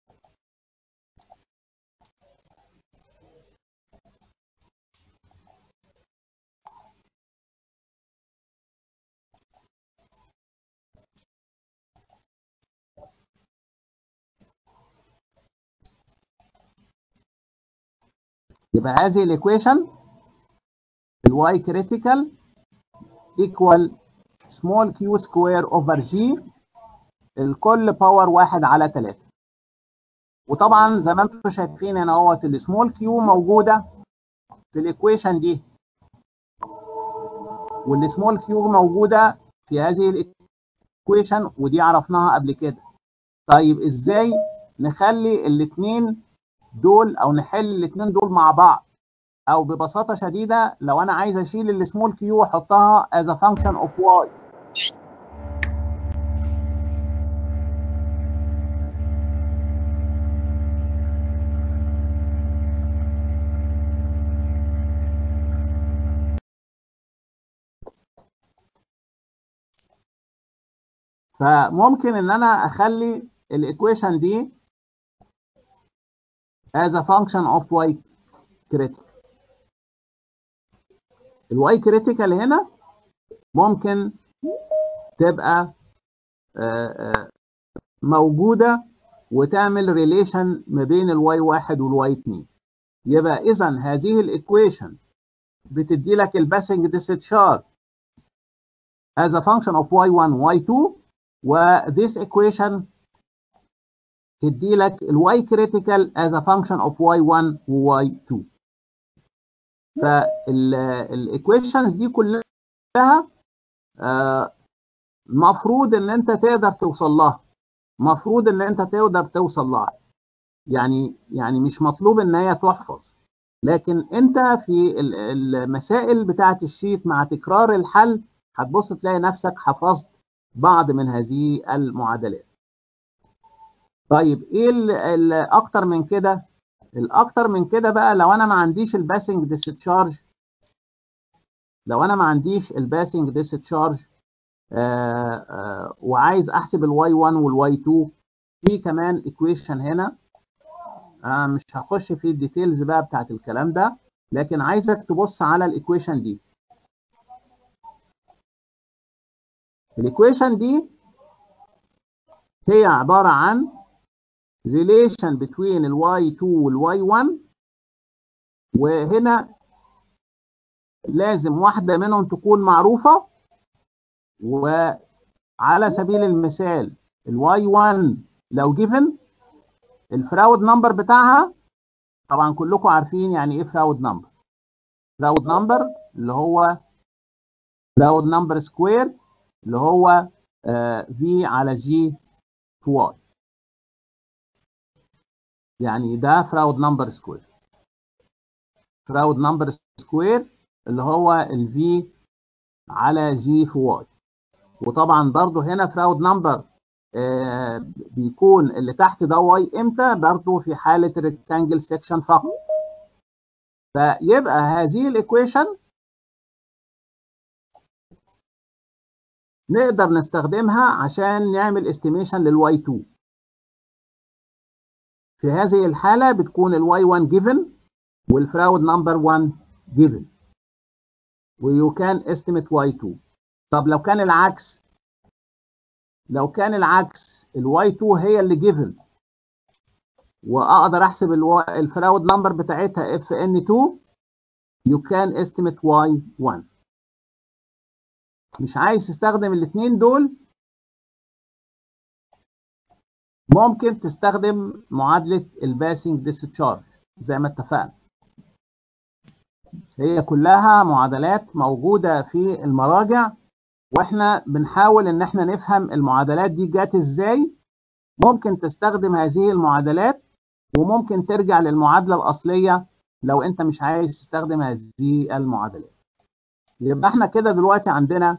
يبقى هذه الايكويشن الواي كريتيكال ايكوال سمول كيو سكوير اوفر جي الكل باور واحد على 3 وطبعا زي ما انتم شايفين هنا اهوت السمول كيو موجوده في الايكويشن دي والسمول كيو موجوده في هذه الايكويشن ودي عرفناها قبل كده طيب ازاي نخلي الاثنين دول او نحل الاثنين دول مع بعض او ببساطه شديده لو انا عايز اشيل السمول كيو واحطها as a function of y فممكن ان انا اخلي الايكويشن دي as a function of y critical الواي كريتيكال هنا ممكن تبقى آه، آه، موجودة وتعمل ريليشن ما بين الواي واحد والواي اتنين يبقى إذا هذه الإيكويشن بتدي لك الباسنج discharge as a function of y1 y2 و this equation تدي لك الواي critical as a function of y1 و y2 فالايكويشنز دي كلها آه، مفروض ان انت تقدر توصل لها مفروض ان انت تقدر توصل لها يعني يعني مش مطلوب ان هي تحفظ لكن انت في ال- المسائل بتاعه الشيت مع تكرار الحل هتبص تلاقي نفسك حفظت بعض من هذه المعادلات طيب ايه ال- ال- اكتر من كده الاكتر من كده بقى لو انا ما عنديش الباسنج ديسشارج لو انا ما عنديش الباسنج ديسشارج آه آه وعايز احسب الواي 1 والواي 2 في كمان ايكويشن هنا آه مش هخش في الديتيلز بقى بتاعت الكلام ده لكن عايزك تبص على الايكويشن دي الايكويشن دي هي عبارة عن relation between ال y2 وال y1 وهنا لازم واحدة منهم تكون معروفة وعلى سبيل المثال ال y1 لو given الفراود نمبر بتاعها طبعا كلكم عارفين يعني ايه فراود نمبر فراود نمبر اللي هو فراود نمبر سكوير اللي هو في على جي في واي يعني ده فراود نمبر سكوير فراود نمبر سكوير اللي هو الفي على جي في واي وطبعا برضو هنا فراود نمبر آه بيكون اللي تحت ده واي امتى برضو في حالة الريكتانجل سيكشن فقط فيبقى هذه الايكويشن نقدر نستخدمها عشان نعمل استيميشن للواي 2 في هذه الحالة بتكون الواي 1 given والفراود نمبر 1 given ويو كان estimate واي 2 طب لو كان العكس لو كان العكس الواي 2 هي اللي given واقدر احسب الفراود نمبر بتاعتها اف ان 2 يو كان estimate واي 1 مش عايز تستخدم الاثنين دول ممكن تستخدم معادلة الباسنج ديسشارج زي ما اتفقنا هي كلها معادلات موجودة في المراجع واحنا بنحاول ان احنا نفهم المعادلات دي جات ازاي ممكن تستخدم هذه المعادلات وممكن ترجع للمعادلة الأصلية لو انت مش عايز تستخدم هذه المعادلات يبقى احنا كده دلوقتي عندنا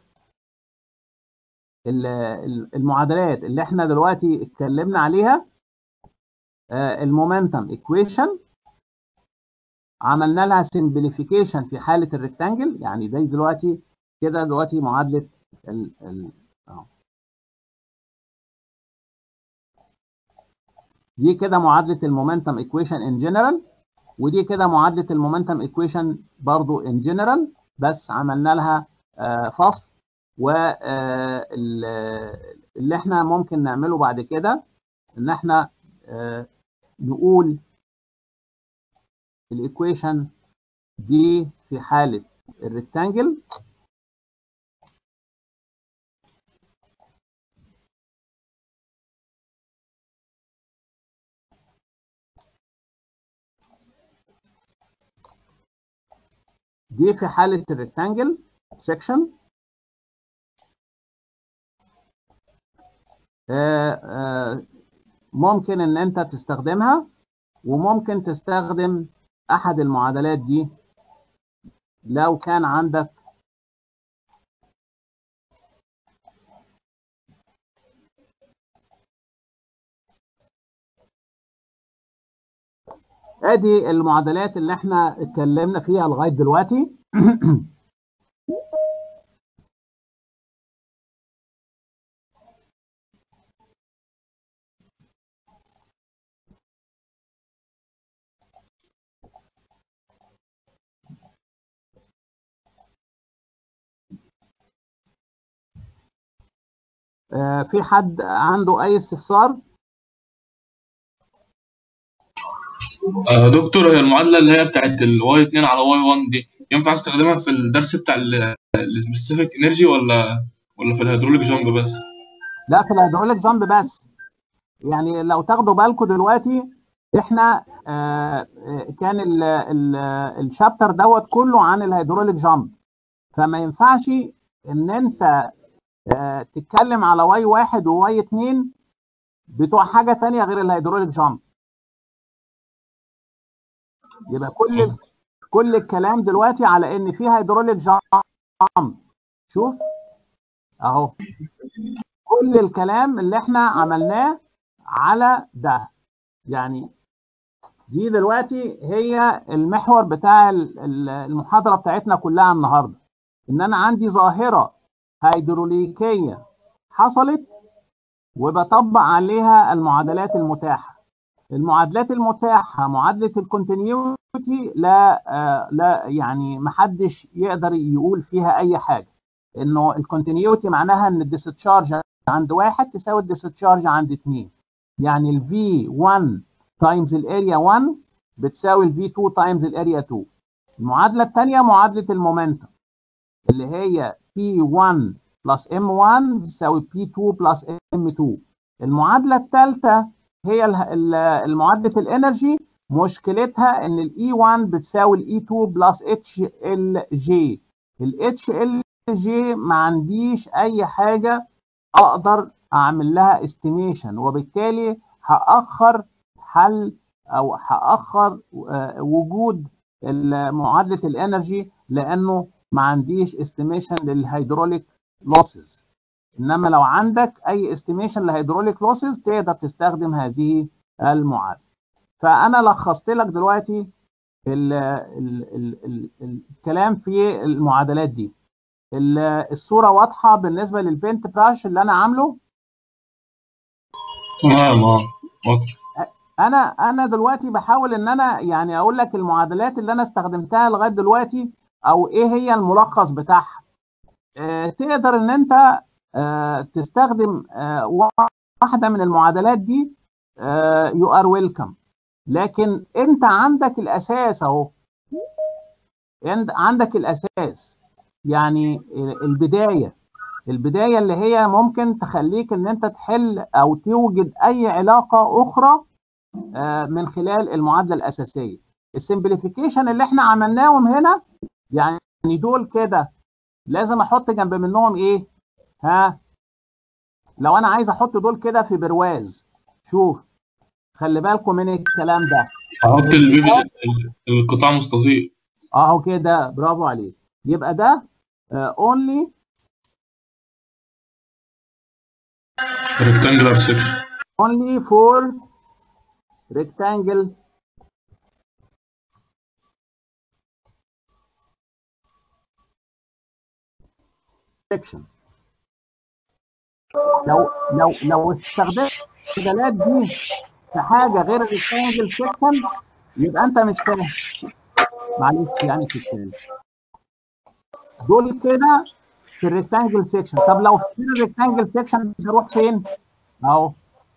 المعادلات اللي احنا دلوقتي اتكلمنا عليها المومنتم ايكويشن عملنا لها سمبليفيكيشن في حاله الريكتانجل يعني دي دلوقتي كده دلوقتي معادله ال ال دي كده معادله المومنتم ايكويشن ان جنرال ودي كده معادله المومنتم ايكويشن برضو ان جنرال بس عملنا لها فصل واللي احنا ممكن نعمله بعد كده ان احنا نقول الايكويشن دي في حالة الريكتانجل دي في حالة الريكتانجل سيكشن ممكن ان انت تستخدمها وممكن تستخدم احد المعادلات دي لو كان عندك ادي المعادلات اللي احنا اتكلمنا فيها لغايه دلوقتي آه، في حد عنده اي استفسار آه دكتور هي المعادله اللي هي بتاعت الواي 2 على واي 1 دي ينفع استخدمها في الدرس بتاع السبيسيفيك انرجي ولا ولا في الهيدروليك جامب بس لا في الهيدروليك جامب بس يعني لو تاخدوا بالكم دلوقتي احنا آه آه، كان ال ال الشابتر دوت كله عن الهيدروليك جامب فما ينفعش ان انت آه تتكلم على واي واحد وواي اتنين بتوع حاجه تانية غير الهيدروليك جامب يبقى كل كل الكلام دلوقتي على ان في هيدروليك جامب شوف اهو كل الكلام اللي احنا عملناه على ده يعني دي دلوقتي هي المحور بتاع ال- ال- المحاضرة بتاعتنا كلها النهاردة ان انا عندي ظاهرة هيدروليكية حصلت وبطبق عليها المعادلات المتاحة المعادلات المتاحة معادلة الكونتينيوتي لا آه لا يعني محدش يقدر يقول فيها اي حاجة انه الكونتينيوتي معناها ان الديستشارج عند واحد تساوي الديستشارج عند اثنين يعني ال V1 تايمز الاريا 1 بتساوي ال V2 تايمز الاريا 2 المعادلة الثانية معادلة المومنتوم اللي هي P1 بلس M1 بتساوي P2 بلس M2 المعادلة الثالثة هي ال- ال- المعادلة الانرجي مشكلتها ان ال E1 بتساوي ال E2 بلس HLJ ال HLJ ما عنديش اي حاجة اقدر اعمل لها استيميشن وبالتالي هاخر حل او هاخر آه، وجود ال- معادله الانرجي لانه ما عنديش استيميشن للهيدروليك لوسز انما لو عندك اي استيميشن للهيدروليك لوسز تقدر تستخدم هذه المعادله فانا لخصت لك دلوقتي ال ال ال ال الكلام في المعادلات دي ال- الصوره واضحه بالنسبه للبنت براش اللي انا عامله تمام اه واضح. انا انا دلوقتي بحاول ان انا يعني اقول لك المعادلات اللي انا استخدمتها لغايه دلوقتي او ايه هي الملخص بتاعها آه تقدر ان انت آه تستخدم آه واحده من المعادلات دي يو ار ويلكم لكن انت عندك الاساس اهو انت عندك الاساس يعني البدايه البدايه اللي هي ممكن تخليك ان انت تحل او توجد اي علاقه اخرى آه، من خلال المعادله الاساسيه السمبليفيكيشن اللي احنا عملناهم هنا يعني دول كده لازم احط جنب منهم ايه ها لو انا عايز احط دول كده في برواز شوف خلي بالكم من الكلام ده هحط البيبي ال- القطاع مستطيل اهو كده برافو عليك يبقى ده اونلي ريكتانجلر سيكشن only for rectangle section لو لو لو استخدمت المعادلات دي في حاجه غير الريكتانجل سيكشن يبقى انت مش فاهم معلش يعني في الكلام دول كده في الريكتانجل سيكشن طب لو في الريكتانجل سيكشن هروح فين؟ اهو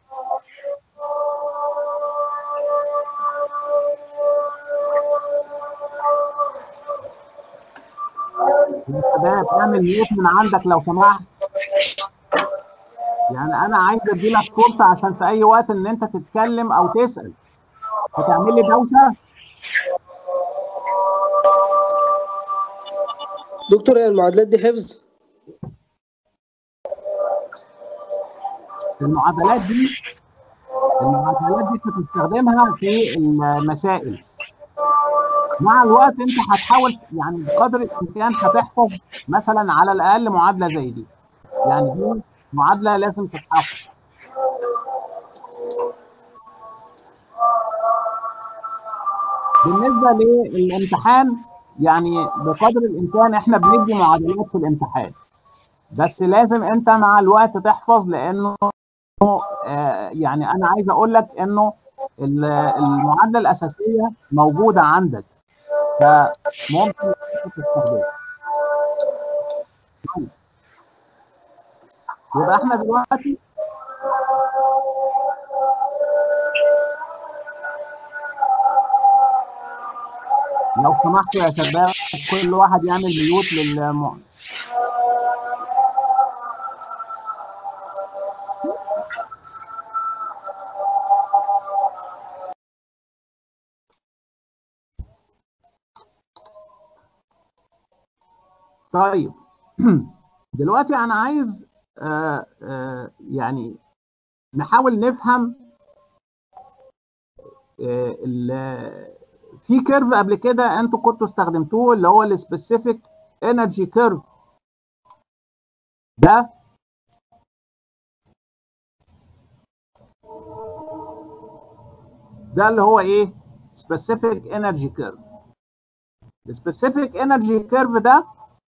يا شباب اعمل ميوت من عندك لو سمحت يعني انا عايز ادي لك فرصه عشان في اي وقت ان انت تتكلم او تسال هتعمل لي دوشه دكتور هي المعادلات دي حفظ المعادلات دي المعادلات دي هتستخدمها في المسائل مع الوقت انت هتحاول يعني بقدر الامكان هتحفظ مثلا على الاقل معادله زي دي يعني دي معادله لازم تتحفظ بالنسبه للامتحان يعني بقدر الامكان احنا بندي معادلات في الامتحان بس لازم انت مع الوقت تحفظ لانه آه، يعني انا عايز اقول لك انه ال- المعادله الاساسيه موجوده عندك فممكن تستخدمها طيب. يبقى احنا دلوقتي لو سمحتوا يا شباب كل واحد يعمل ميوت للم... طيب دلوقتي انا عايز آه آه يعني نحاول نفهم آه ال- في كيرف قبل كده انتوا كنتوا استخدمتوه اللي هو السبيسيفيك انرجي كيرف ده ده اللي هو ايه سبيسيفيك انرجي كيرف السبيسيفيك انرجي كيرف ده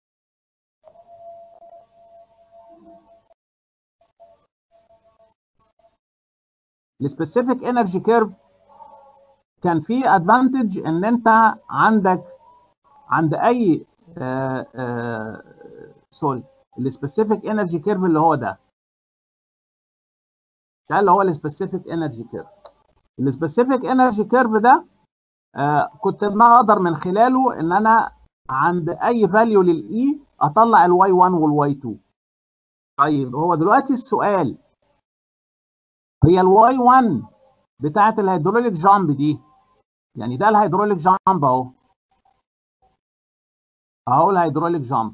السبيسيفيك انرجي كيرف كان في ادفانتج ان انت عندك عند اي آه آه سوري السبيسيفيك انرجي كيرف اللي هو ده ده اللي هو السبيسيفيك انرجي كيرف السبيسيفيك انرجي كيرف ده آه كنت ما اقدر من خلاله ان انا عند اي فاليو للاي اطلع الواي 1 والواي 2 طيب هو دلوقتي السؤال هي الواي 1 بتاعت الهيدروليك جامب دي يعني ده الهيدروليك جامب اهو اهو الهيدروليك جامب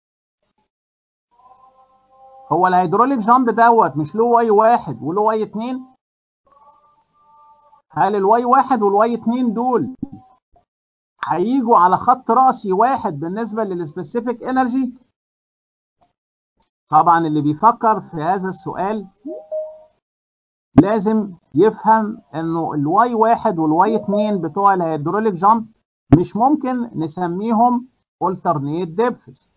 هو الهيدروليك جامب دوت مش له واي واحد وله واي اتنين هل الواي واحد والواي اتنين دول هيجوا على خط رأسي واحد بالنسبة للسبيسيفيك انرجي طبعا اللي بيفكر في هذا السؤال لازم يفهم انه الواي واحد والواي اتنين بتوع الهيدروليك جامب مش ممكن نسميهم alternate depths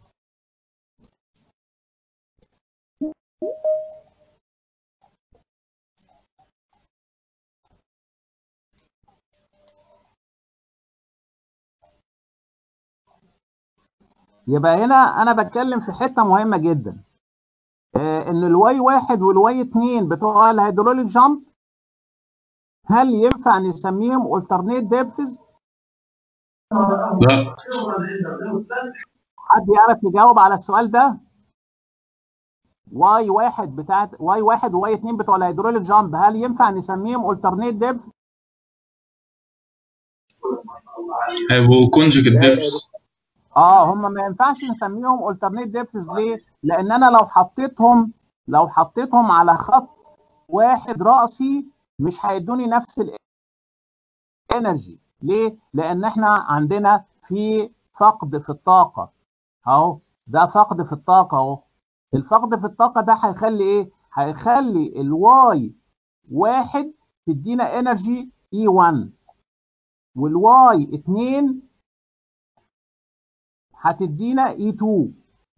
يبقى هنا انا بتكلم في حته مهمه جدا آه ان الواي واحد والواي اتنين بتوع الهيدروليك جامب هل ينفع نسميهم alternate depths؟ لا حد يعرف يجاوب على السؤال ده؟ واي واحد بتاعت واي واحد وواي اتنين بتوع الهيدروليك جامب هل ينفع نسميهم alternate depth؟ هيبقوا كونجكت ديبس اه هم ما ينفعش نسميهم alternate depths ليه؟ لان انا لو حطيتهم لو حطيتهم على خط واحد رأسي مش هيدوني نفس الانرجي ليه؟ لان احنا عندنا في فقد في الطاقة اهو ده فقد في الطاقة اهو الفقد في الطاقة ده هيخلي ايه؟ هيخلي الواي واحد تدينا انرجي اي 1 والواي 2 هتدينا اي 2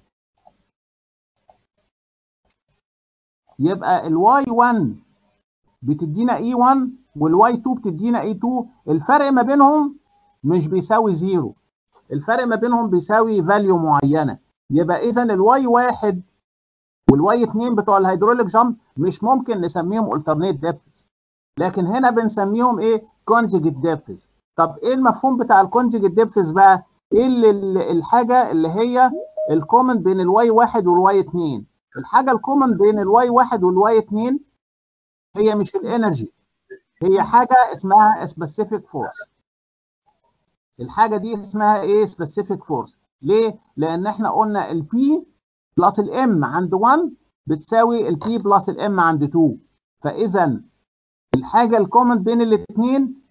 يبقى الواي 1 بتدينا اي 1 والواي 2 بتدينا اي 2 الفرق ما بينهم مش بيساوي زيرو الفرق ما بينهم بيساوي فاليو معينه يبقى اذا الواي 1 والواي 2 بتوع الهيدروليك جامب مش ممكن نسميهم alternate depths لكن هنا بنسميهم ايه conjugate depths طب ايه المفهوم بتاع الكونجيجيت depths بقى ايه اللي الحاجه اللي هي الكومن بين الواي 1 والواي 2 الحاجه الكومن بين الواي 1 والواي 2 هي مش الانرجي هي حاجه اسمها سبيسيفيك فورس الحاجه دي اسمها ايه سبيسيفيك فورس ليه لان احنا قلنا البي بلس الام عند 1 بتساوي البي بلس الام عند 2 فاذا الحاجه الكومن بين الاثنين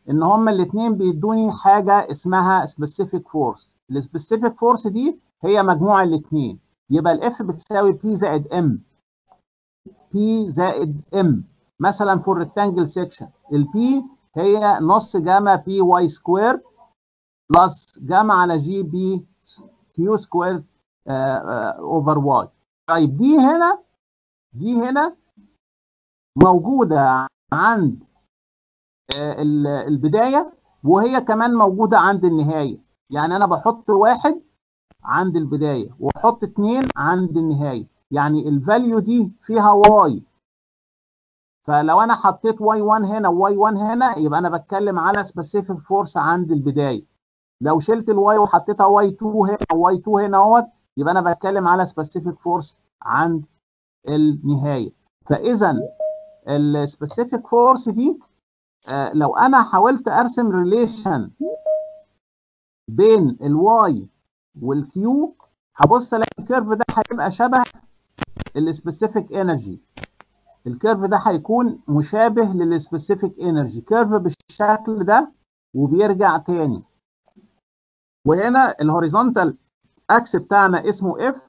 ان هما الاثنين بيدوني حاجه اسمها سبيسيفيك فورس السبيسيفيك فورس دي هي مجموع الاثنين يبقى الاف بتساوي بي زائد ام بي زائد ام مثلا فور ريكتانجل سيكشن البي هي نص جاما بي واي سكوير بلس جاما على جي بي كيو سكوير اوفر واي طيب دي هنا دي هنا موجوده عند آه، ال- البدايه وهي كمان موجوده عند النهايه يعني انا بحط واحد عند البدايه واحط اتنين عند النهايه يعني الفاليو دي فيها واي فلو انا حطيت واي 1 هنا وواي 1 هنا يبقى انا بتكلم على سبيسيفيك فورس عند البدايه لو شلت الواي وحطيتها واي 2 هنا وواي 2 هنا اهوت يبقى انا بتكلم على سبيسيفيك فورس عند النهايه فاذا السبيسيفيك فورس دي آه، لو انا حاولت ارسم ريليشن بين الواي والكيو هبص الاقي الكيرف ده هيبقى شبه السبيسيفيك انرجي الكيرف ده هيكون مشابه للسبيسيفيك انرجي كيرف بالشكل ده وبيرجع تاني وهنا الهوريزونتال اكس بتاعنا اسمه اف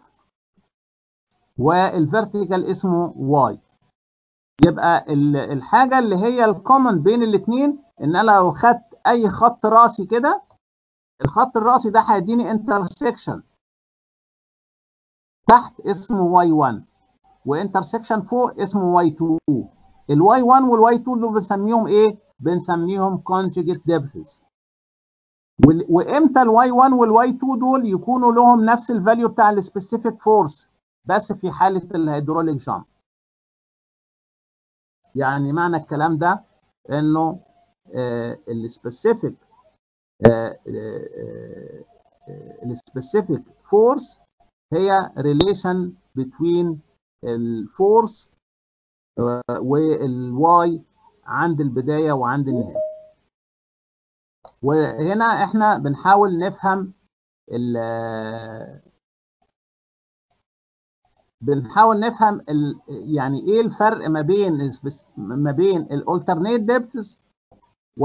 والفيرتيكال اسمه واي يبقى ال- الحاجه اللي هي الكومن بين الاثنين ان انا لو خدت اي خط راسي كده الخط الراسي ده هيديني انترسكشن تحت اسمه واي 1 وانترسكشن فوق اسمه واي 2 الواي 1 والواي 2 دول بنسميهم ايه؟ بنسميهم كونجيجيت ديبثز وامتى الواي 1 والواي 2 دول يكونوا لهم نفس الفاليو بتاع السبيسيفيك فورس بس في حاله الهيدروليك جامب يعني معنى الكلام ده انه السبيسيفيك السبيسيفيك فورس هي ريليشن بين الفورس والواي عند البدايه وعند النهايه وهنا احنا بنحاول نفهم ال بنحاول نفهم ال يعني ايه الفرق ما بين السبس- ما بين الالترنيت ديبثز و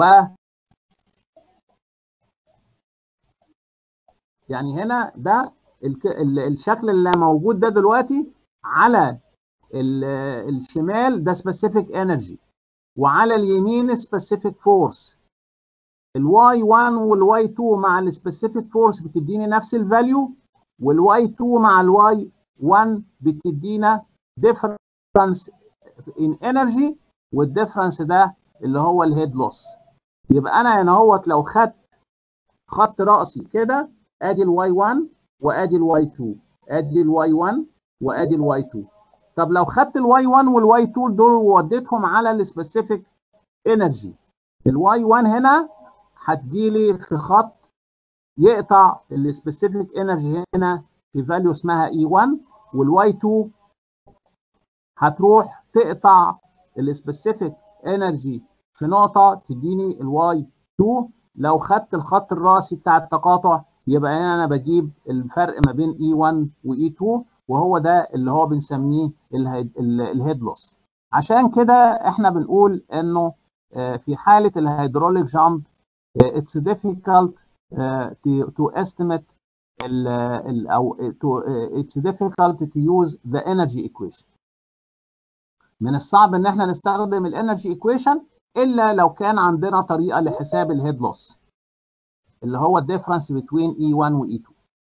يعني هنا ده الك... ال- الشكل اللي موجود ده دلوقتي على ال- الشمال ده سبيسيفيك انرجي وعلى اليمين سبيسيفيك فورس الواي 1 والواي 2 مع السبيسيفيك فورس بتديني نفس الفاليو والواي 2 مع الواي 1 بتدينا difference in energy والديفرنس ده اللي هو الهيد لوس يبقى انا هنا اهوت لو خدت خط راسي كده ادي الواي 1 وادي الواي 2 ادي الواي 1 وادي الواي 2 طب لو خدت الواي 1 والواي 2 دول ووديتهم على السبيسيفيك انرجي الواي 1 هنا هتجيلي في خط يقطع السبيسيفيك انرجي هنا في فاليو اسمها اي 1 والواي 2 هتروح تقطع السبيسيفيك انرجي في نقطه تديني الواي 2 لو خدت الخط الراسي بتاع التقاطع يبقى هنا انا بجيب الفرق ما بين اي 1 واي 2 وهو ده اللي هو بنسميه الهيد لوس عشان كده احنا بنقول انه آه، في حاله الهيدروليك جامب it's difficult uh, to, to estimate ال ال او to, uh, it's difficult to use the energy equation من الصعب ان احنا نستخدم الانرجي equation الا لو كان عندنا طريقه لحساب الهيد لوس اللي هو الديفرنس بين E1 و E2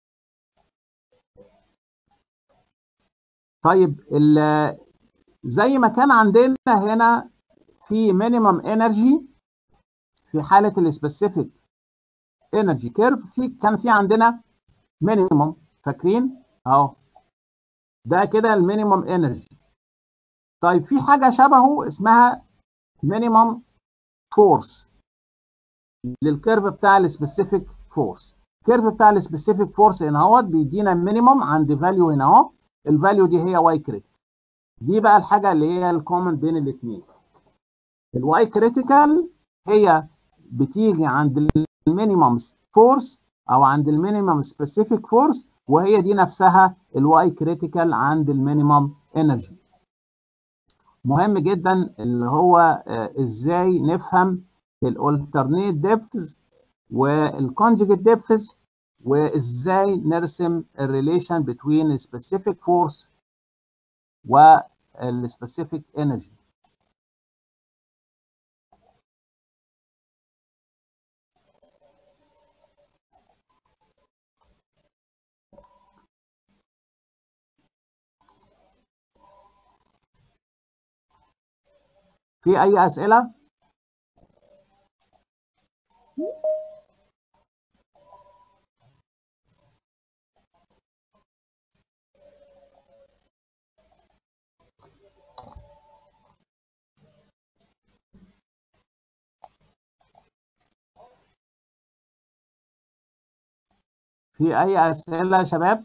طيب ال- زي ما كان عندنا هنا في مينيمم انرجي في حاله السبيسيفيك انرجي كيرف في كان في عندنا مينيمم فاكرين اهو ده كده المينيمم انرجي طيب في حاجه شبهه اسمها مينيمم فورس للكيرف بتاع السبيسيفيك فورس الكيرف بتاع السبيسيفيك فورس هنا اهوت بيدينا مينيمم عند فاليو هنا اهو الفاليو دي هي واي كريتيكال دي بقى الحاجه اللي هي الكومن بين الاثنين الواي كريتيكال هي بتيجي عند المينيمم فورس او عند المينيمم سبيسيفيك فورس وهي دي نفسها الواي كريتيكال عند المينيمم انرجي مهم جدا اللي هو آه، ازاي نفهم الالترنيت ديبثز والكونجكت ديبثز وازاي نرسم الريليشن بين السبيسيفيك فورس والسبيسيفيك انرجي في اي اسئله في اي اسئله يا شباب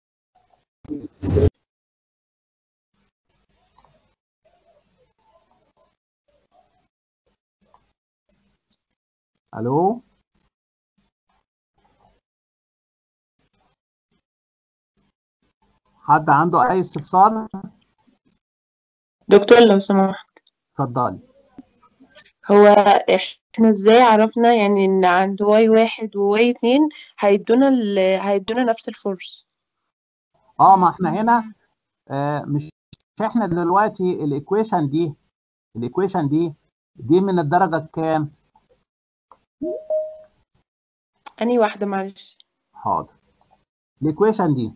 الو حد عنده اي استفسار دكتور لو سمحت اتفضلي هو احنا ازاي عرفنا يعني ان عند واي واحد وواي اتنين هيدونا ال... هيدونا نفس الفورس اه ما احنا هنا آه مش احنا دلوقتي الايكويشن دي الايكويشن دي دي من الدرجه الكام انهي واحدة معلش حاضر الايكويشن دي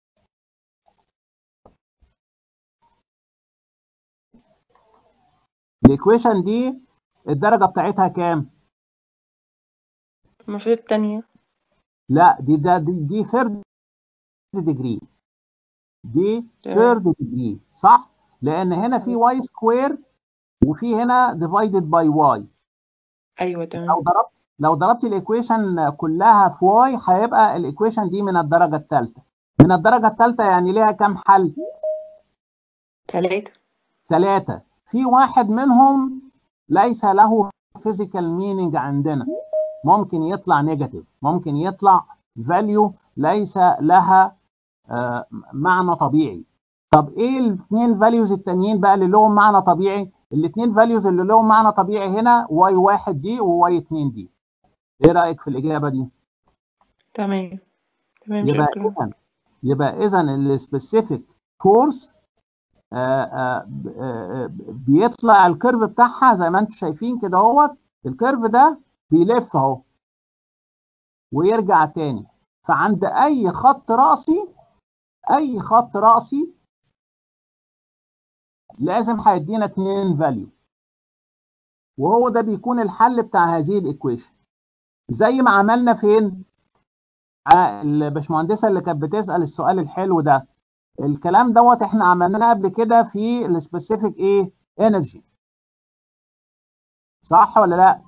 الايكويشن دي الدرجه بتاعتها كام المفروض التانية لا دي ده دي, دي ثيرد ديجري دي تمام. ثيرد ديجري صح لان هنا في واي سكوير وفي هنا ديفايدد باي واي ايوه لو تمام ضربت لو ضربت الايكويشن كلها في واي هيبقى الايكويشن دي من الدرجه الثالثه من الدرجه الثالثه يعني ليها كام حل تلاتة ثلاثه في واحد منهم ليس له فيزيكال مينينج عندنا ممكن يطلع نيجاتيف ممكن يطلع فاليو ليس لها آه، معنى طبيعي طب ايه الاثنين فاليوز التانيين بقى اللي لهم معنى طبيعي الاثنين فاليوز اللي لهم معنى طبيعي هنا واي واحد دي وواي اتنين دي ايه رايك في الاجابه دي تمام تمام يبقى شكرا اذا يبقى اذا السبيسيفيك فورس بيطلع الكيرف بتاعها زي ما انتم شايفين كده اهوت الكيرف ده بيلف اهو ويرجع تاني فعند اي خط راسي اي خط راسي لازم هيدينا اتنين فاليو وهو ده بيكون الحل بتاع هذه الايكويشن زي ما عملنا فين آه، الباشمهندسه اللي كانت بتسال السؤال الحلو ده الكلام دوت احنا عملناه قبل كده في السبيسيفيك ايه انرجي صح ولا لا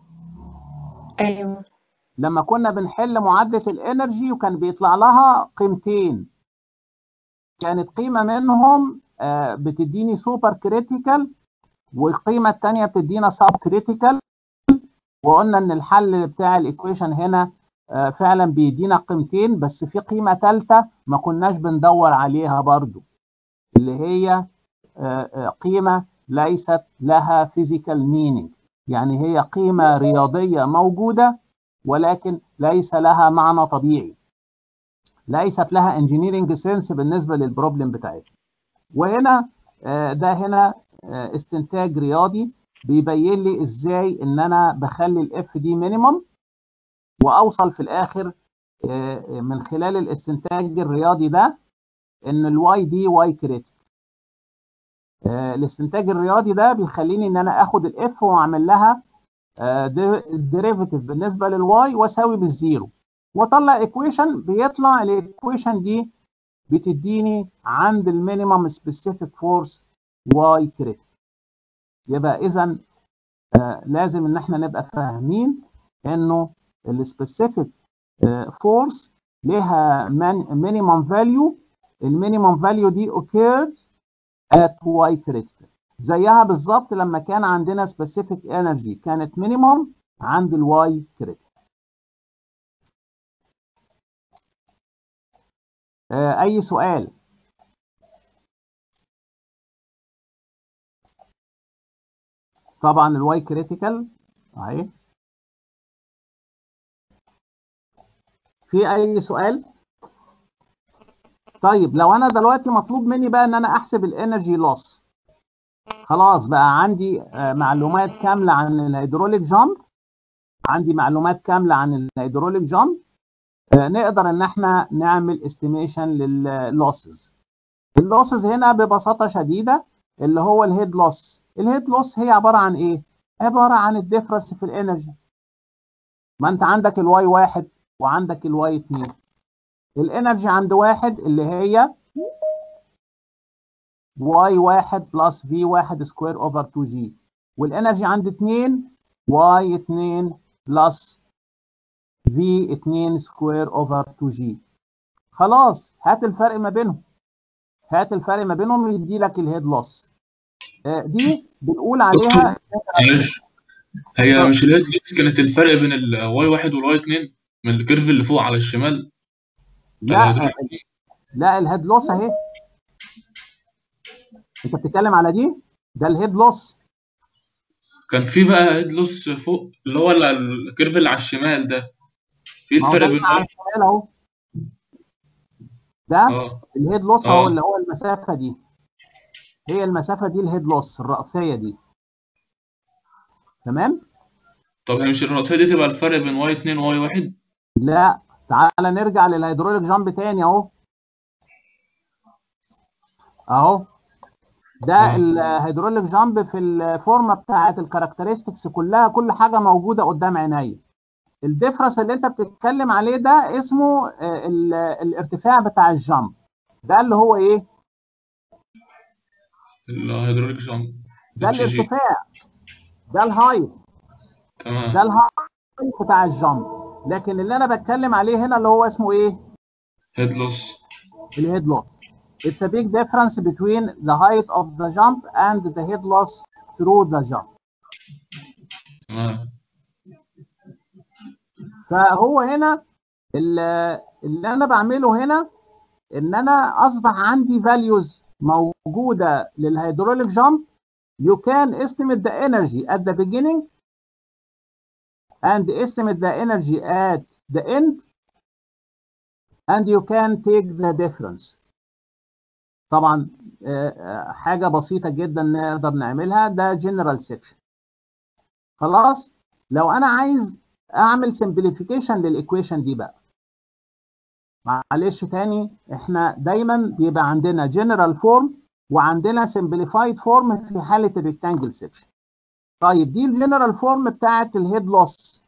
ايوه لما كنا بنحل معادله الانرجي وكان بيطلع لها قيمتين كانت قيمه منهم آه، بتديني سوبر كريتيكال والقيمه الثانيه بتدينا سب كريتيكال وقلنا ان الحل بتاع الايكويشن هنا آه، فعلا بيدينا قيمتين بس في قيمه ثالثه ما كناش بندور عليها برضو اللي هي آه، آه، قيمه ليست لها فيزيكال مينينج يعني هي قيمه رياضيه موجوده ولكن ليس لها معنى طبيعي ليست لها انجينيرنج سنس بالنسبه للبروبلم بتاعتها وهنا آه، ده هنا آه، استنتاج رياضي بيبين لي ازاي ان انا بخلي الاف دي مينيمم واوصل في الاخر آه، من خلال الاستنتاج الرياضي ده ان الواي دي واي كريتيك الاستنتاج الرياضي ده بيخليني ان انا اخد الاف واعمل لها ديريفيتيف بالنسبه للواي واساوي بالزيرو واطلع ايكويشن بيطلع الايكويشن دي بتديني عند المينيمم سبيسيفيك فورس واي كريتيك يبقى اذا لازم ان احنا نبقى فاهمين انه السبيسيفيك فورس لها مينيمم فاليو المينيمم فاليو دي occurs at y critical زيها بالظبط لما كان عندنا specific energy كانت minimum عند الواي critical آه، اي سؤال طبعا الواي كريتيكال اهي في اي سؤال طيب لو انا دلوقتي مطلوب مني بقى ان انا احسب الانرجي لوس خلاص بقى عندي آه، معلومات كامله عن الهيدروليك جامب عندي معلومات كامله عن الهيدروليك جامب آه، نقدر ان احنا نعمل استيميشن لللوسز اللوسز هنا ببساطه شديده اللي هو الهيد لوس الهيد لوس هي عباره عن ايه عباره عن الديفرنس في الانرجي ما انت عندك الواي واحد وعندك الواي اتنين الانرجي عند واحد اللي هي واي واحد بلس في واحد سكوير اوفر 2 جي والانرجي عند اتنين واي اتنين بلس في اتنين سكوير اوفر 2 جي خلاص هات الفرق ما بينهم هات الفرق ما بينهم يدي لك الهيد لوس دي بنقول عليها معلش هي مش الهيد لوس كانت الفرق بين الواي واحد والواي اتنين من الكيرف اللي فوق على الشمال لا الهيدروليك. لا الهيد لوس اهي انت بتتكلم على دي ده الهيد لوس كان في بقى هيد لوس فوق اللي هو ال- الكيرف اللي على الشمال ده في ما هو الفرق ده بين على الشمال اهو ده اه الهيد لوس آه. اهو اللي هو المسافه دي هي المسافه دي الهيد لوس الرأسيه دي تمام طب هي مش الرأسية دي تبقى الفرق بين واي اتنين وواي واحد لا تعالى نرجع للهيدروليك جامب تاني اهو اهو ده آه. الهيدروليك جامب في الفورمه بتاعه الكاركترستكس كلها كل حاجه موجوده قدام عينيا الديفرنس اللي انت بتتكلم عليه ده اسمه آه، ال- الارتفاع بتاع الجامب ده اللي هو ايه الهيدروليك جامب ده اتش جي الارتفاع ده الهايت ده تمام الهايت بتاع الجامب لكن اللي انا بتكلم عليه هنا اللي هو اسمه ايه هيد لوس الهيد loss. It's a big difference between the height of the jump and the head loss through the jump. تمام فهو هنا ال- اللي انا بعمله هنا ان انا اصبح عندي values موجوده للهيدروليك جامب you can estimate the energy at the beginning and estimate the energy at the end and you can take the difference طبعا آه، آه، حاجه بسيطه جدا نقدر نعملها ده general section خلاص لو انا عايز اعمل simplification للايكويشن دي بقى معلش تاني احنا دايما بيبقى عندنا general form وعندنا simplified form في حاله الريكتانجل section طيب دي الجنرال فورم بتاعت الهيد لوس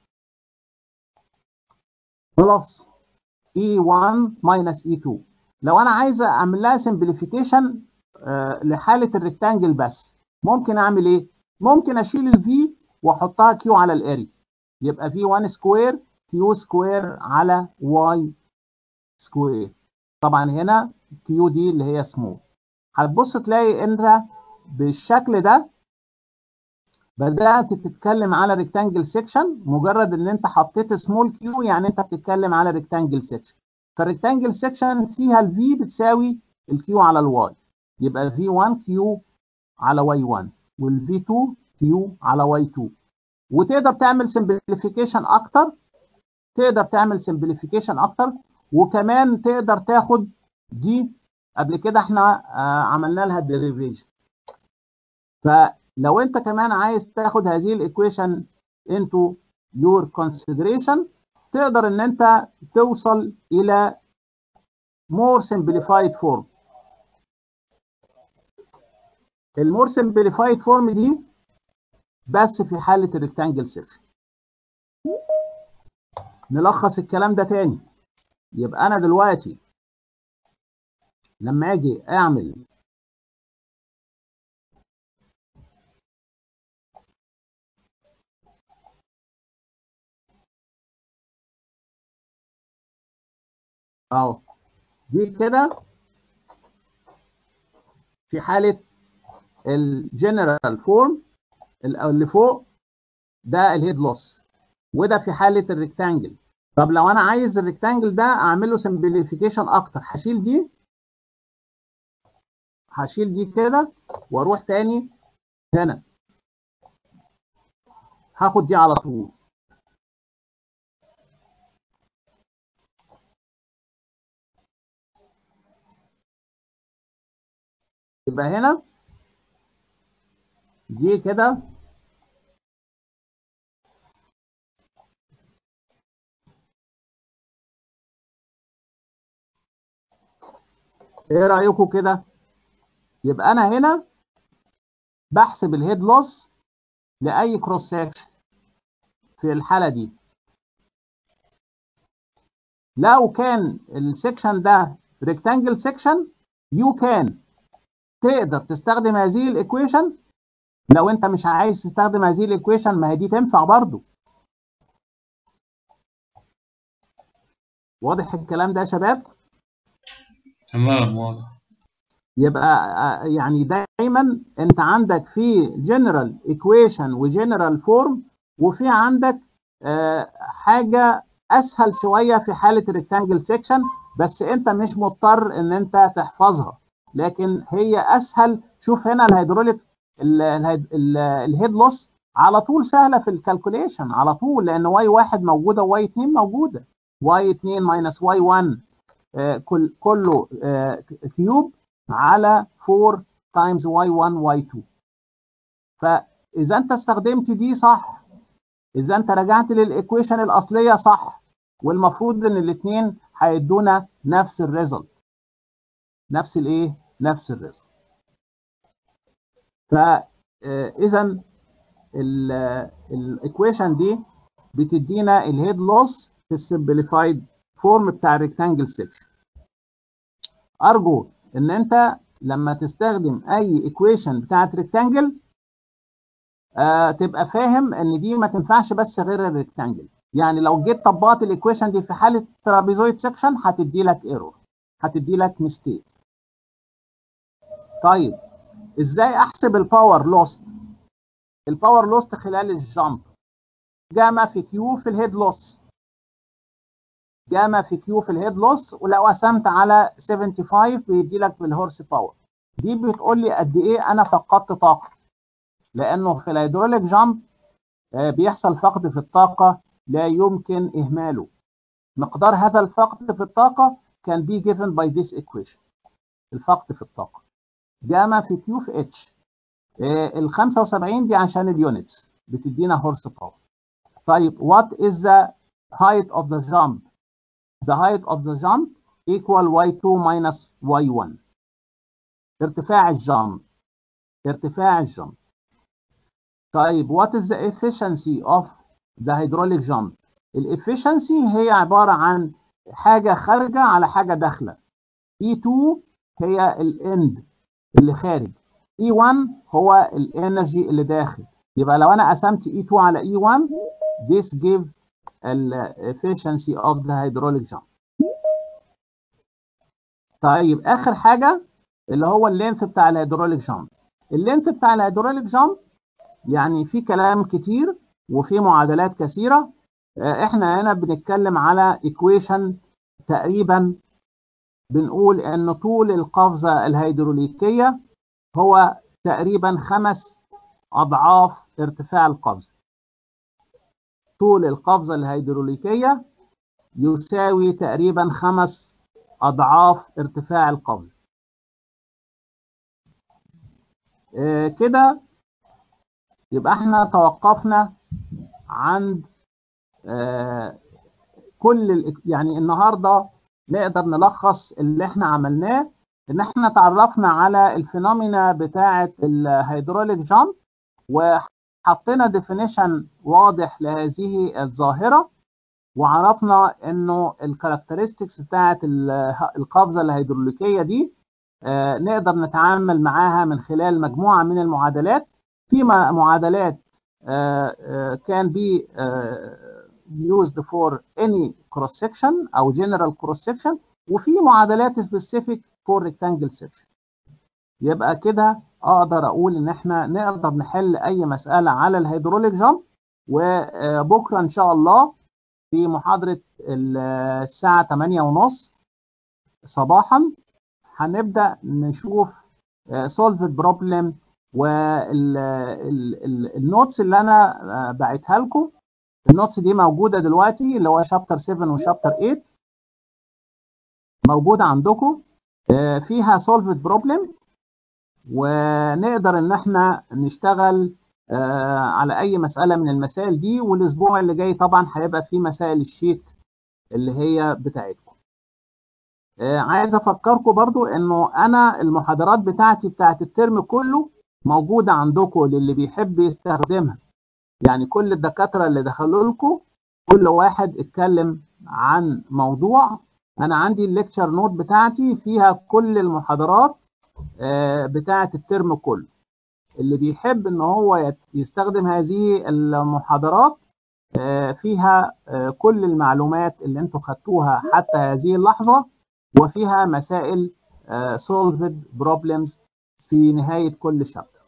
بلس E1 minus E2 لو انا عايز اعمل لها simplification آه لحاله الريكتانجل بس ممكن اعمل ايه ممكن اشيل الفي واحطها كيو على الاري يبقى في 1 سكوير كيو سكوير على واي سكوير طبعا هنا كيو دي اللي هي سمول هتبص تلاقي انت بالشكل ده بدات تتكلم على ريكتانجل سيكشن مجرد ان انت حطيت سمول كيو يعني انت بتتكلم على ريكتانجل سيكشن فالريكتانجل سيكشن فيها الفي بتساوي الكيو على الواي يبقى في 1 كيو على واي 1 والفي 2 كيو على واي 2 وتقدر تعمل سمبليفيكيشن اكتر تقدر تعمل سمبليفيكيشن اكتر وكمان تقدر تاخد دي قبل كده احنا آه عملنا لها ديريفيشن فلو انت كمان عايز تاخد هذه الايكويشن into your consideration تقدر ان انت توصل الى more simplified form المور simplified form دي بس في حالة الريكتانجل سيكشن نلخص الكلام ده تاني يبقى انا دلوقتي لما اجي اعمل اهو دي كده في حالة الجنرال فورم اللي فوق ده الهيد لوس وده في حالة الريكتانجل طب لو انا عايز الريكتانجل ده اعمل له سمبليفيكيشن اكتر هشيل دي هشيل دي كده واروح تاني هنا هاخد دي على طول يبقى هنا دي كده ايه رأيكم كده يبقى انا هنا بحسب الهيد لوس لاي كروس سكشن في الحالة دي لو كان السكشن ده ريكتانجل سكشن يو كان تقدر تستخدم هذه الايكويشن لو انت مش عايز تستخدم هذه الايكويشن ما هي دي تنفع برضو واضح الكلام ده يا شباب تمام واضح يبقى آه، يعني دايما انت عندك في جنرال ايكويشن وجنرال فورم وفي عندك آه، حاجه اسهل شويه في حاله الريكتانجل سيكشن بس انت مش مضطر ان انت تحفظها لكن هي اسهل شوف هنا الهيدروليك ال- الهيد- ال- الهيد لوس على طول سهله في الكالكوليشن على طول لان واي واحد موجوده وواي 2 موجوده واي 2 ماينس واي 1 آه، كل كله آه، كيوب على 4 تايمز واي 1 واي 2 فاذا انت استخدمت دي صح اذا انت رجعت للايكويشن الاصليه صح والمفروض ان الاثنين هيدونا نفس الريزلت نفس الايه نفس الريزلت فاذا الايكويشن دي بتدينا الهيد لوس في السمبليفايد فورم بتاع الريكتانجل سيكشن ارجو ان انت لما تستخدم اي ايكويشن بتاعت ريكتانجل آه تبقى فاهم ان دي ما تنفعش بس غير الريكتانجل يعني لو جيت طبقت الايكويشن دي في حاله ترابيزويد سكشن هتدي لك ايرور هتدي لك ميستيك طيب ازاي احسب الباور لوست الباور لوست خلال الجامب جاما في كيو في الهيد لوس جاما في كيو في الهيد لوس ولو قسمت على 75 بيدي لك بالهورس باور دي بتقول لي قد ايه انا فقدت طاقه لانه في الهيدروليك جامب آه، بيحصل فقد في الطاقه لا يمكن اهماله مقدار هذا الفقد في الطاقه كان be given by this equation الفقد في الطاقه جاما في كيو في اتش ال 75 دي عشان اليونتس بتدينا هورس باور طيب what is the height of the jump the height of the jump equal y2 minus y1 ارتفاع الجامب ارتفاع الجامب طيب what is the efficiency of the hydraulic jump الافشنسي هي عبارة عن حاجة خارجة على حاجة داخلة E2 هي الاند اللي خارج E1 هو الانرجي اللي داخل يبقى لو انا قسمت E2 على E1 this give ال efficiency of the hydraulic jump طيب اخر حاجة اللي هو اللينث بتاع الهيدروليك جامب اللينث بتاع الهيدروليك جامب يعني في كلام كتير وفي معادلات كثيرة آه، احنا هنا بنتكلم على equation تقريبا بنقول ان طول القفزة الهيدروليكية هو تقريبا خمس اضعاف ارتفاع القفزة طول القفزة الهيدروليكية يساوي تقريبا خمس اضعاف ارتفاع القفزة آه، كده يبقى احنا توقفنا عند آه، كل ال- يعني النهارده نقدر نلخص اللي احنا عملناه ان احنا تعرفنا على الفينومينا بتاعه الهيدروليك جامب وحطينا ديفينيشن واضح لهذه الظاهره وعرفنا انه الكاركترستكس بتاعه ال- القفزه الهيدروليكيه دي آه، نقدر نتعامل معاها من خلال مجموعه من المعادلات في م- معادلات آه، آه، can be آه، used for any cross section او general cross section وفي معادلات specific for rectangle section يبقى كده اقدر اقول ان احنا نقدر نحل اي مسألة على الهيدروليك جامب وبكرة ان شاء الله في محاضرة ال- الساعة 8:30 صباحا هنبدأ نشوف solved problem والنوتس اللي انا آه، بعتها لكم النوتس دي موجوده دلوقتي اللي هو شابتر 7 وشابتر 8 موجوده عندكم آه، فيها سولفد بروبلم ونقدر ان احنا نشتغل آه، على اي مساله من المسائل دي والاسبوع اللي جاي طبعا هيبقى في مسائل الشيت اللي هي بتاعتكم آه، عايز افكركم برضو انه انا المحاضرات بتاعتي بتاعت الترم كله موجوده عندكم للي بيحب يستخدمها يعني كل الدكاتره اللي دخلوا لكم كل واحد اتكلم عن موضوع انا عندي الليكتشر نوت بتاعتي فيها كل المحاضرات آه، بتاعت الترم كله اللي بيحب ان هو يت- يستخدم هذه المحاضرات آه، فيها آه، كل المعلومات اللي انتوا خدتوها حتى هذه اللحظة وفيها مسائل آه، solved problems في نهاية كل شابتر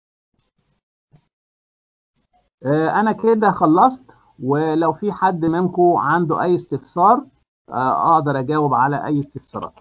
انا كده خلصت ولو في حد منكم عنده اي استفسار آه، اقدر اجاوب على اي استفسارات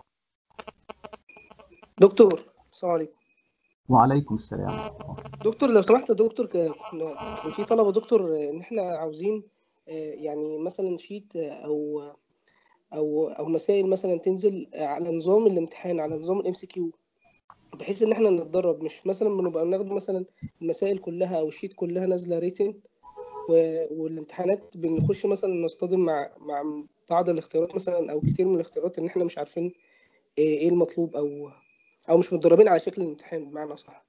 دكتور السلام عليكم وعليكم السلام دكتور لو سمحت يا دكتور ك- كنا كان في طلبة دكتور آه، ان احنا عاوزين آه، يعني مثلا شيت آه، او او او مسائل مثلا تنزل آه، على نظام الامتحان على نظام الام سي كيو بحيث ان احنا نتدرب مش مثلا بنبقى بناخد مثلا المسائل كلها او الشيت كلها نازله ريتن والامتحانات بنخش مثلا نصطدم مع مع بعض الاختيارات مثلا او كتير من الاختيارات ان احنا مش عارفين ايه إيه المطلوب او او مش متدربين على شكل الامتحان بمعنى صح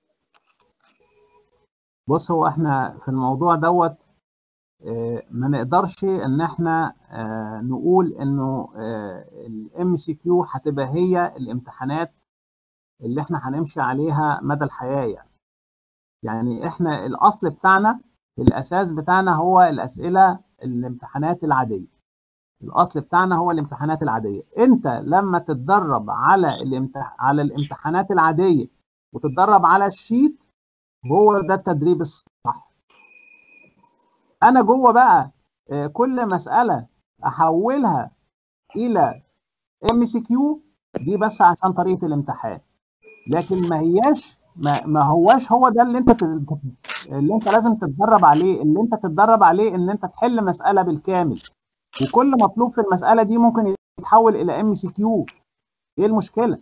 بص هو احنا في الموضوع دوت آه، ما نقدرش ان احنا آه، نقول انه الام سي كيو هتبقى هي الامتحانات اللي احنا هنمشي عليها مدى الحياة يعني يعني احنا الاصل بتاعنا الاساس بتاعنا هو الاسئلة الامتحانات العادية الاصل بتاعنا هو الامتحانات العادية انت لما تتدرب على الامتح... على الامتحانات العادية وتتدرب على الشيت هو ده التدريب الصح انا جوه بقى آه، كل مسألة احولها الى ام سي كيو دي بس عشان طريقة الامتحان لكن ما هياش ما, ما هواش هو ده اللي انت تت- اللي انت لازم تتدرب عليه اللي انت تتدرب عليه ان انت تحل مسألة بالكامل وكل مطلوب في المسألة دي ممكن يتحول الى ام سي كيو ايه المشكلة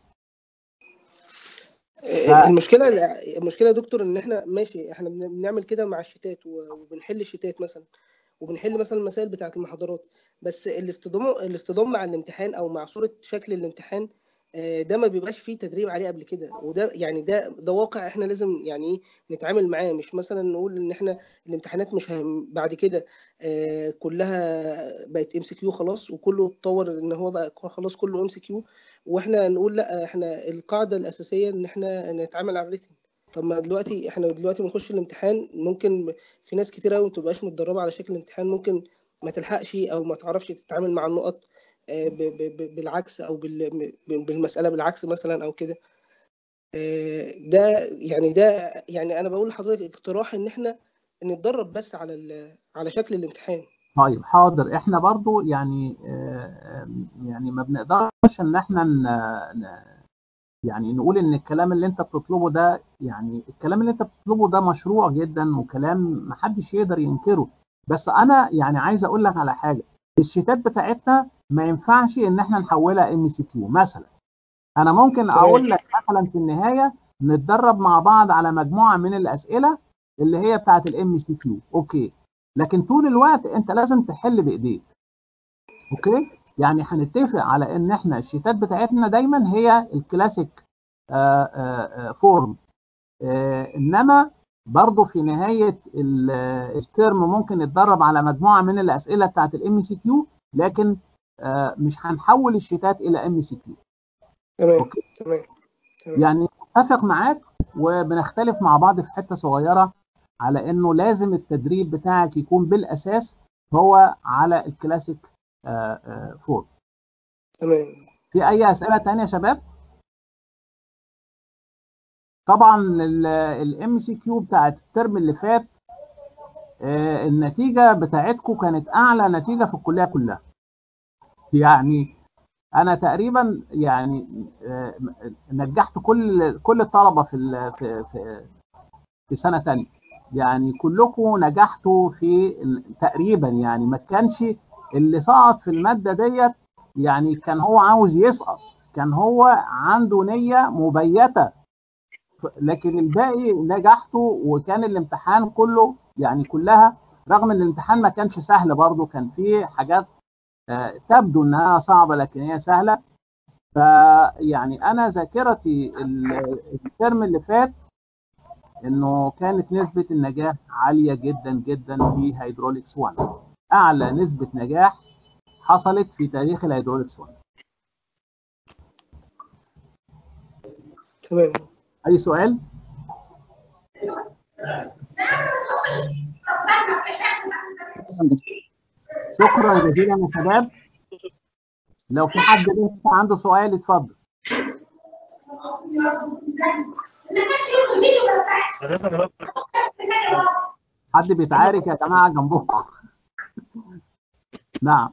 آه، المشكله المشكله يا دكتور ان احنا ماشي احنا بن- بنعمل كده مع الشتات و- وبنحل الشتات مثلا وبنحل مثلا المسائل بتاعه المحاضرات بس الاصطدام الاصطدام مع الامتحان او مع صوره شكل الامتحان آه، ده ما بيبقاش فيه تدريب عليه قبل كده وده يعني ده ده واقع احنا لازم يعني ايه نتعامل معاه مش مثلا نقول ان احنا الامتحانات مش هم بعد كده آه، كلها بقت ام سي كيو خلاص وكله اتطور ان هو بقى خلاص كله ام سي كيو واحنا نقول لا احنا القاعده الاساسيه ان احنا نتعامل على الريتم طب ما دلوقتي احنا دلوقتي بنخش الامتحان ممكن في ناس كتير قوي ما تبقاش متدربه على شكل الامتحان ممكن ما تلحقش او ما تعرفش تتعامل مع النقط آه، ب- ب- ب- بالعكس او بال- ب- بالمساله بالعكس مثلا او كده آه، ده يعني ده يعني انا بقول لحضرتك اقتراح ان احنا نتدرب بس على ال- على شكل الامتحان طيب حاضر احنا برضو يعني آه، يعني ما بنقدرش ان احنا ن- ن- يعني نقول ان الكلام اللي انت بتطلبه ده يعني الكلام اللي انت بتطلبه ده مشروع جدا وكلام محدش يقدر ينكره بس انا يعني عايز اقول لك على حاجه الشيتات بتاعتنا ما ينفعش ان احنا نحولها ام سي كيو مثلا انا ممكن اقول لك مثلا في النهايه نتدرب مع بعض على مجموعه من الاسئله اللي هي بتاعت الام سي كيو اوكي لكن طول الوقت انت لازم تحل بايديك اوكي يعني هنتفق على ان احنا الشيتات بتاعتنا دايما هي الكلاسيك آه، آه، آه، فورم آه، انما برضه في نهايه ال- الترم ممكن نتدرب على مجموعه من الاسئله بتاعت الام سي كيو لكن آه، مش هنحول الشيتات الى ام سي كيو تمام اوكي تمام تمام يعني اتفق معاك وبنختلف مع بعض في حته صغيره على انه لازم التدريب بتاعك يكون بالاساس هو على الكلاسيك آه، آه، فورم تمام في اي اسئله تانية يا شباب طبعا الام سي كيو بتاعت الترم اللي فات آه، النتيجه بتاعتكم كانت اعلى نتيجه في الكليه كلها يعني انا تقريبا يعني آه، نجحت كل كل الطلبه في ال- في في في سنه تانية يعني كلكم نجحتوا في ال- تقريبا يعني ما كانش اللي سقط في الماده ديت يعني كان هو عاوز يسقط كان هو عنده نيه مبيته لكن الباقي نجحتوا وكان الامتحان كله يعني كلها رغم ان الامتحان ما كانش سهل برضه كان فيه حاجات آه، تبدو انها صعبه لكن هي سهله فيعني انا ذاكرتي ال- الترم اللي فات انه كانت نسبه النجاح عاليه جدا جدا في هيدروليكس 1 اعلى نسبه نجاح حصلت في تاريخ الهيدروليكس 1 تمام اي سؤال شكرا جزيلا يا شباب لو في حد لسه عنده سؤال اتفضل حد بيتعارك يا جماعه جنبكم نعم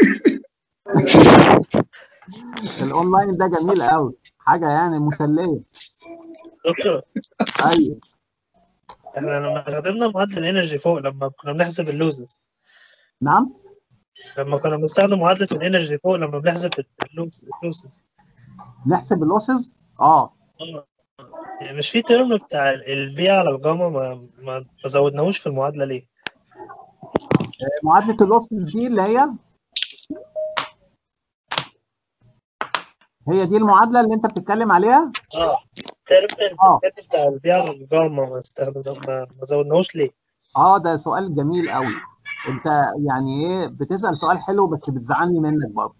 الاونلاين ده جميل قوي حاجه يعني مسليه دكتور ايوه احنا لما استخدمنا معادلة الانرجي فوق لما كنا بنحسب اللوزز نعم لما كنا بنستخدم معادلة الانرجي فوق لما بنحسب اللوز- اللوزز نحسب اللوسز اه اه يعني مش في ترم بتاع البي على الجاما ما ما ما زودناهوش في المعادلة ليه؟ معادله اللوسز دي اللي هي هي دي المعادله اللي انت بتتكلم عليها اه ترم اه الترم بتاع البي على الجاما ما استخدم ما ما زودناهوش ليه؟ اه ده سؤال جميل قوي انت يعني ايه بتسال سؤال حلو بس بتزعلني منك برضه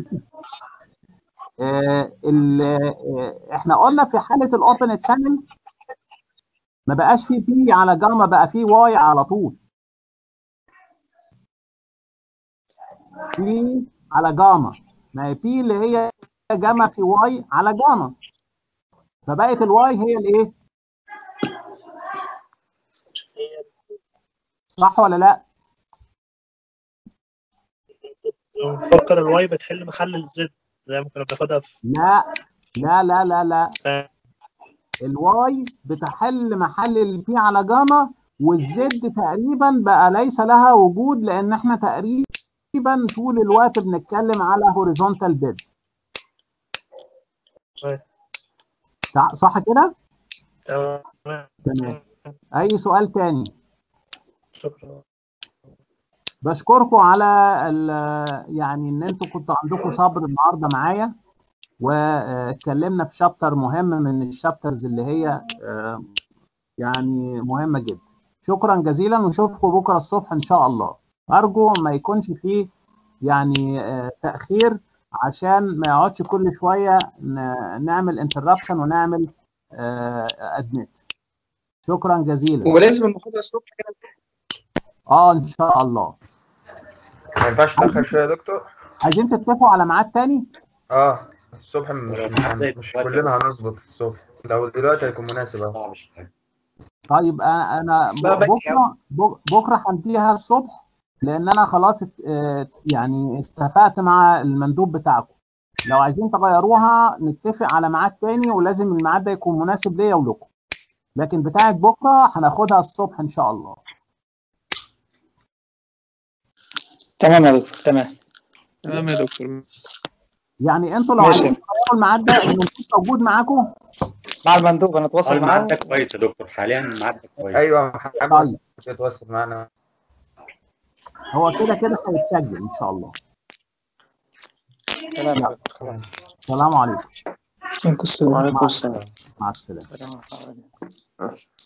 آه، ال- آه، احنا قلنا في حاله الاوبن تشانل ما بقاش في بي على جاما بقى في واي على طول بي على جاما ما هي بي اللي هي جاما في واي على جاما فبقت الواي هي الايه صح ولا لا بنفكر الواي بتحل محل الزد زي ما كنا بناخدها في لا لا لا لا لا الواي بتحل محل البي على جاما والزد تقريبا بقى ليس لها وجود لان احنا تقريبا طول الوقت بنتكلم على هوريزونتال بيد صح صح كده؟ تمام تمام اي سؤال تاني شكرا بشكركم على ال- يعني ان انتوا كنتوا عندكم صبر النهارده معايا واتكلمنا في شابتر مهم من الشابترز اللي هي آه، يعني مهمه جدا شكرا جزيلا ونشوفكم بكره الصبح ان شاء الله ارجو ما يكونش فيه يعني آه، تاخير عشان ما يقعدش كل شويه ن- نعمل انتربشن ونعمل ادميت شكرا جزيلا ولازم المحاضرة الصبح كده اه ان شاء الله ما ينفعش تأخر شوية يا دكتور؟ عايزين تتفقوا على ميعاد تاني اه الصبح مش, مش كلنا هنظبط الصبح لو دلوقتي هيكون مناسب اهو طيب انا انا لا، ب- بدري بكره بك- بكره هنديها الصبح لان انا خلاص ات- اه، يعني اتفقت مع المندوب بتاعكم لو عايزين تغيروها نتفق على ميعاد تاني ولازم الميعاد ده يكون مناسب ليا ولكم لكن بتاعت بكره هناخدها الصبح ان شاء الله تمام يا دكتور تمام تمام يا دكتور يعني انتوا لو ماشي. عايزين تغيروا الميعاد ده المندوب موجود معاكم مع المندوب هنتواصل معاه الميعاد ده كويس يا دكتور حاليا الميعاد ده كويس ايوه محمد يتواصل معانا هو كده كده هيتسجل ان شاء الله تمام يا دكتور خلاص السلام عليكم عليكم السلام مع السلامه مع السلامه السلام عليكم